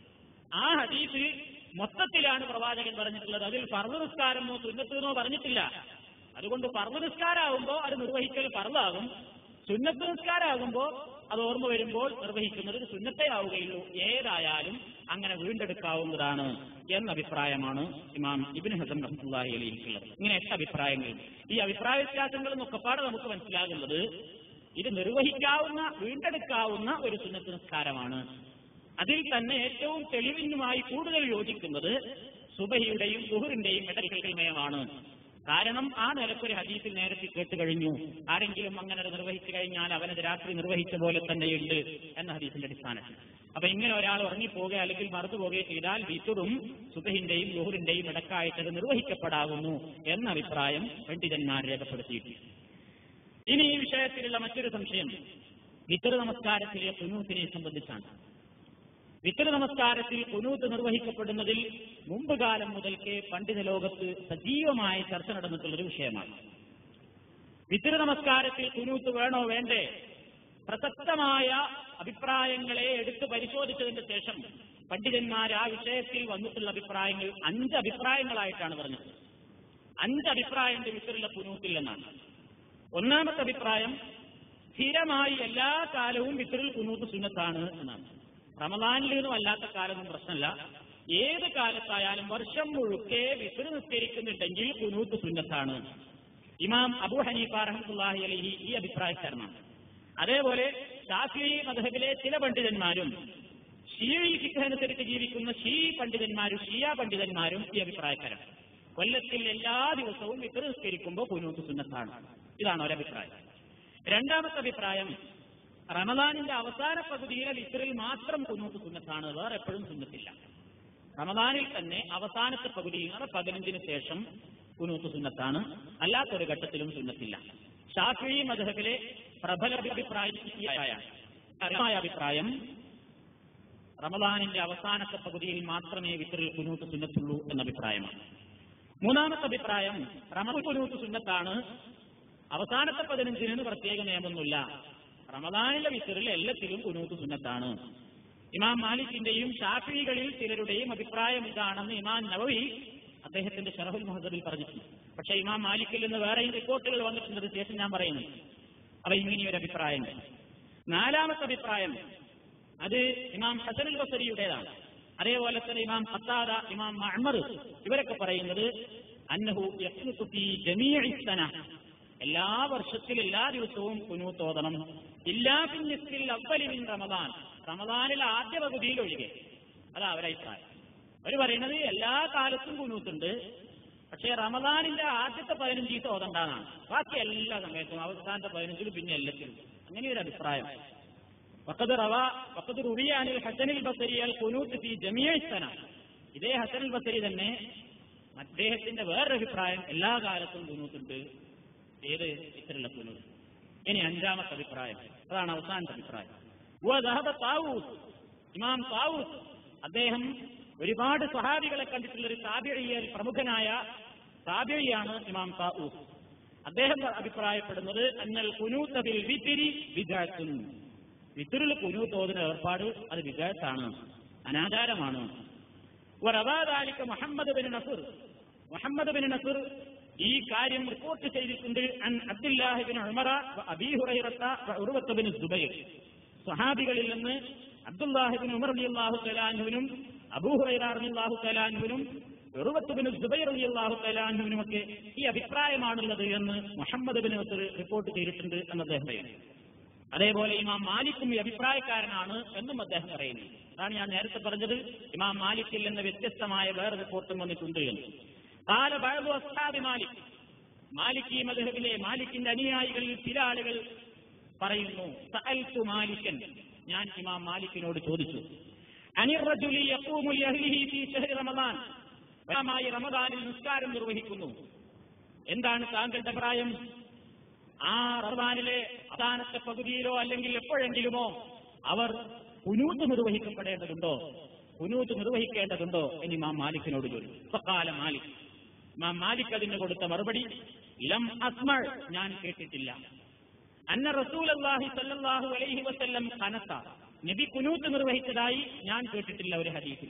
A: ആ ഹദീസ് മൊത്തത്തിലാണ് പ്രവാചകൻ പറഞ്ഞിട്ടുള്ളത് അതിൽ പർവ്വ നിസ്കാരമോ സുന്നത്തെന്നോ പറഞ്ഞിട്ടില്ല അതുകൊണ്ട് പർവ്വ നിസ്കാരാകുമ്പോ അത് നിർവഹിക്കൽ പർവ്വാകും സുന്നത്ത് നിസ്കാരാകുമ്പോ അത് ഓർമ്മ വരുമ്പോൾ നിർവഹിക്കുന്നത് ഒരു സുന്നത്തെ ആവുകയുള്ളൂ ഏതായാലും അങ്ങനെ വീണ്ടെടുക്കാവുന്നതാണ് എന്ന അഭിപ്രായമാണ് ഇമാം ഇബിൻ ഹസൻ റഹ്മുല്ലാഹി അലിഹിക്കുള്ളത് ഇങ്ങനെ എട്ട് അഭിപ്രായങ്ങൾ ഈ അഭിപ്രായ വ്യത്യാസങ്ങളും ഒക്കെപ്പാടെ നമുക്ക് മനസ്സിലാകുന്നത് ഇത് നിർവഹിക്കാവുന്ന വീണ്ടെടുക്കാവുന്ന ഒരു സുന്നത്ത് നിസ്കാരമാണ് അതിൽ തന്നെ ഏറ്റവും തെളിവിനുമായി കൂടുതൽ യോജിക്കുന്നത് സുബഹിയുടെയും സുഹറിന്റെയും ഇടകൽമയമാണ് കാരണം ആ നിലക്കൊരു ഹദീസിൽ നേരത്തെ കേട്ട് കഴിഞ്ഞു ആരെങ്കിലും അങ്ങനെ അത് നിർവഹിച്ചു കഴിഞ്ഞാൽ അവനത് രാത്രി നിർവഹിച്ച പോലെ തന്നെയുണ്ട് എന്ന ഹദീസിന്റെ അടിസ്ഥാനത്തിൽ അപ്പൊ ഇങ്ങനെ ഒരാൾ ഉറങ്ങിപ്പോവുക അല്ലെങ്കിൽ മറന്നു പോവുകയോ ചെയ്താൽ വിത്തുറും സുബഹിന്റെയും ലുഹറിന്റെയും ഇടക്കായിട്ട് അത് നിർവഹിക്കപ്പെടാകുന്നു എന്ന അഭിപ്രായം പണ്ഡിതന്മാർ രേഖപ്പെടുത്തിയിട്ടുണ്ട് ഇനി ഈ വിഷയത്തിലുള്ള മറ്റൊരു സംശയം വിത്തർ നമസ്കാരത്തിലെ കുനൂത്തിനെ സംബന്ധിച്ചാണ് വിത്തർ നമസ്കാരത്തിൽ കുനൂത്ത് നിർവഹിക്കപ്പെടുന്നതിൽ മുമ്പ് കാലം മുതൽക്കേ പണ്ഡിത ലോകത്ത് സജീവമായ ചർച്ച നടന്നിട്ടുള്ളൊരു വിഷയമാണ് വിത്തർ നമസ്കാരത്തിൽ കുനൂത്ത് വേണോ വേണ്ടേ പ്രസക്തമായ അഭിപ്രായങ്ങളെ എടുത്ത് പരിശോധിച്ചതിന് ശേഷം പണ്ഡിതന്മാർ ആ വിഷയത്തിൽ വന്നിട്ടുള്ള അഭിപ്രായങ്ങൾ അഞ്ച് അഭിപ്രായങ്ങളായിട്ടാണ് പറഞ്ഞത് അഞ്ച് അഭിപ്രായന്റെ വിത്തറിലെ കുനൂത്തിൽ എന്നാണ് ഒന്നാമത്തെ അഭിപ്രായം സ്ഥിരമായി എല്ലാ കാലവും വിത്തറിൽ കുനൂത്ത് സുന്നത്താണ് എന്നാണ് റമദാനിൽ നിന്നും അല്ലാത്ത കാലമൊന്നും പ്രശ്നമല്ല ഏത് കാലത്തായാലും വർഷം മുഴുക്കെ വിത്തർ നിസ്കരിക്കുന്നുണ്ടെങ്കിൽ കുനൂത്ത് സുന്നത്താണ് ഇമാം അബു ഹനീഫ റഹ്മത്തുള്ളാഹി അലൈഹി ഈ അഭിപ്രായക്കാരനാണ് അതേപോലെ ഷാഫി മധബിലെ ചില പണ്ഡിതന്മാരും ഷീഴി ഫിഖ് അനുസരിച്ച് ജീവിക്കുന്ന ഷീ പണ്ഡിതന്മാരും ഷിയ പണ്ഡിതന്മാരും ഈ അഭിപ്രായക്കാരാണ് കൊല്ലത്തിൽ എല്ലാ ദിവസവും വിത്തർ നിസ്കരിക്കുമ്പോൾ കുനൂത്ത് സുന്നത്താണ് ഇതാണ് ഒരഭിപ്രായം രണ്ടാമത്തെ അഭിപ്രായം റമദാനിന്റെ അവസാന പകുതിയിലെ വിത്തറിൽ മാത്രം കുന്നൂത്ത് സുന്നത്താണ് വേറെ എപ്പോഴും സുന്നത്തില്ല റമദാനിൽ തന്നെ അവസാനത്തെ പകുതിയിൽ നിന്ന് പതിനഞ്ചിന് ശേഷം കുനൂത്ത് സുന്നത്താണ് അല്ലാത്തൊരു ഘട്ടത്തിലും സുന്നത്തില്ല ഷാഫി മധബിലെ പ്രബല അഭിപ്രായ അഭിപ്രായം റമദാനിന്റെ അവസാനത്തെ പകുതിയിൽ മാത്രമേ വിത്തറിൽ കുനൂത്ത് സുന്നത്തുള്ളൂ എന്ന അഭിപ്രായമാണ് മൂന്നാമത്തെ അഭിപ്രായം റമദ കുനൂത്ത് സുന്നത്താണ് അവസാനത്തെ പതിനഞ്ചിന് പ്രത്യേക നിയമമൊന്നുമില്ല റമദാനിലെ വിത്തറിൽ എല്ലാത്തിലും കുനൂത്ത് സുന്നത്താണ് ഇമാം മാലിക്കിന്റെയും ഷാഫികളിൽ ചിലരുടെയും അഭിപ്രായം ഇതാണെന്ന് ഇമാം നവവി അദ്ദേഹത്തിന്റെ ഷറഹുൽ മുഹദബിൽ പറഞ്ഞിട്ടുണ്ട് പക്ഷെ ഇമാം മാലിക്കിൽ നിന്ന് വേറെയും റിപ്പോർട്ടുകൾ വന്നിട്ടുണ്ട് ശേഷം ഞാൻ പറയുന്നു അവ ഇങ്ങനെയൊരു അഭിപ്രായം നാലാമത്തെ അഭിപ്രായം അത് ഇമാം ഹസനുൽ ബസരിയുടേതാണ് അതേപോലെ തന്നെ ഇമാം ഖത്താദ ഇമാം മഅ്മർ ഇവരൊക്കെ പറയുന്നത് അന്നഹു യഖ്നുതു ഫീ ജമീഇ സന എല്ലാ വർഷത്തിൽ എല്ലാ ദിവസവും കുനൂത്ത് ഓതണം ഇല്ലാ പിന്നിസ്തിൽ അവലി മിൻ റമദാൻ റമദാനിൽ ആദ്യ പകുതിയിൽ ഒഴികെ അതാ അവരുടെ അഭിപ്രായം അവർ പറയുന്നത് എല്ലാ കാലത്തും കുനൂത്തുണ്ട് പക്ഷേ റമദാനിന്റെ ആദ്യത്തെ പതിനഞ്ച് ദിവസം ഓതണ്ടാന്നാണ് ബാക്കി എല്ലാ സമയത്തും അവസാനത്തെ പതിനഞ്ചിലും പിന്നെ എല്ലാത്തിലും അങ്ങനെ ഒരു അഭിപ്രായം وقد روى وقد روي عن الحسن البصري القنوت في جميع السنة ഇതേ ഹസൻ ബസരി തന്നെ അദ്ദേഹത്തിന്റെ വേറൊരു അഭിപ്രായം എല്ലാ കാലത്തും കുനൂത്തുണ്ട് ഏത് ഇത്തരമുള്ള കുനൂത്ത് ഇനി അഞ്ചാമത്തെ അഭിപ്രായം അതാണ് അവസാനത്തെ അഭിപ്രായം വദഹബ താവൂസ് ഇമാം താവൂസ് അദ്ദേഹം ഒരുപാട് സ്വഹാബികളെ കണ്ടിട്ടുള്ള ഒരു താബിഴിയൽ പ്രമുഖനായ താബിഴിയാണ് ഇമാം താവൂസ് അദ്ദേഹം അഭിപ്രായപ്പെടുന്നത് അന്നൽ കുനൂത്തതിൽ വിത്തിരി വിജാത്തും വിത്തിരിൽ കുനൂത്തോതിന് ഏർപ്പാട് അത് വിജാത്താണ് അനാചാരമാണ് റവാദാലിക്ക് Muhammad bin Nasr Muhammad bin Nasr ഈ കാര്യം റിപ്പോർട്ട് ചെയ്തിട്ടുണ്ട് അൻ അബ്ദുല്ലാഹിബിൻ ഉമറ അബീ ഹുറൈറത്ത ഉറുവത്ത് ബിൻ സുബൈർ സ്വഹാബികളിൽ നിന്ന് അബ്ദുല്ലാഹിബിൻ ഉമർ അലി അള്ളാഹു തലാൻഹുവിനും അബൂഹുറൈറ അലി അള്ളാഹു തലാൻഹുവിനും ഉറുവത്ത് ബിൻ സുബൈർ അലി അള്ളാഹു തലാൻഹുവിനും ഒക്കെ ഈ അഭിപ്രായമാണുള്ളത് എന്ന് മുഹമ്മദ് ബിൻ നസുർ റിപ്പോർട്ട് ചെയ്തിട്ടുണ്ട് എന്ന് അദ്ദേഹം പറയുന്നു അതേപോലെ ഇമാം മാലിക്കും ഈ അഭിപ്രായക്കാരനാണ് എന്നും അദ്ദേഹം പറയുന്നു അതാണ് ഞാൻ നേരത്തെ പറഞ്ഞത് ഇമാം മാലിക്കിൽ നിന്ന് വ്യത്യസ്തമായ വേറെ റിപ്പോർട്ടും വന്നിട്ടുണ്ട് എന്ന് കാല ബഴു അസ്ഹാബി മാലിക് മാലിക്കി മധുഹബിലെ മാലിക്കിന്റെ അനുയായികളിൽ ചില ആളുകൾ പറയുന്നു സഅൽതു മാലിക്കൻ ഞാൻ ഇമാം മാലിക്കിനോട് ചോദിച്ചു അനിർ റജുലി യഖൂമു ലിഅഹ്ലിഹി ഫീ ശഹ്രി റമദാൻ മായി റമദാനിൽ നിസ്കാരം നിർവഹിക്കുന്നു എന്താണ് താങ്കളുടെ പ്രായം ആ റമദാനിലെ അവസാനത്തെ പകുതിയിലോ അല്ലെങ്കിൽ എപ്പോഴെങ്കിലുമോ അവർ കുനൂത്ത് നിർവഹിക്കപ്പെടേണ്ടതുണ്ടോ കുനൂത്ത് നിർവഹിക്കേണ്ടതുണ്ടോ എന്ന് ഇമാം മാലിക്കിനോട് ചോദിച്ചു സക്കാല മാലിക് ഇമാം മാലിക് അതിന് കൊടുത്ത മറുപടി ലം അസ്മൾ ഞാൻ കേട്ടിട്ടില്ല അന്ന റസൂൽ അള്ളാഹി സല്ലാഹു അലൈഹി വസ്ല്ലം കനത്ത നബി കുനൂത്ത് നിർവഹിച്ചതായി ഞാൻ കേട്ടിട്ടില്ല ഒരു ഹദീസിൽ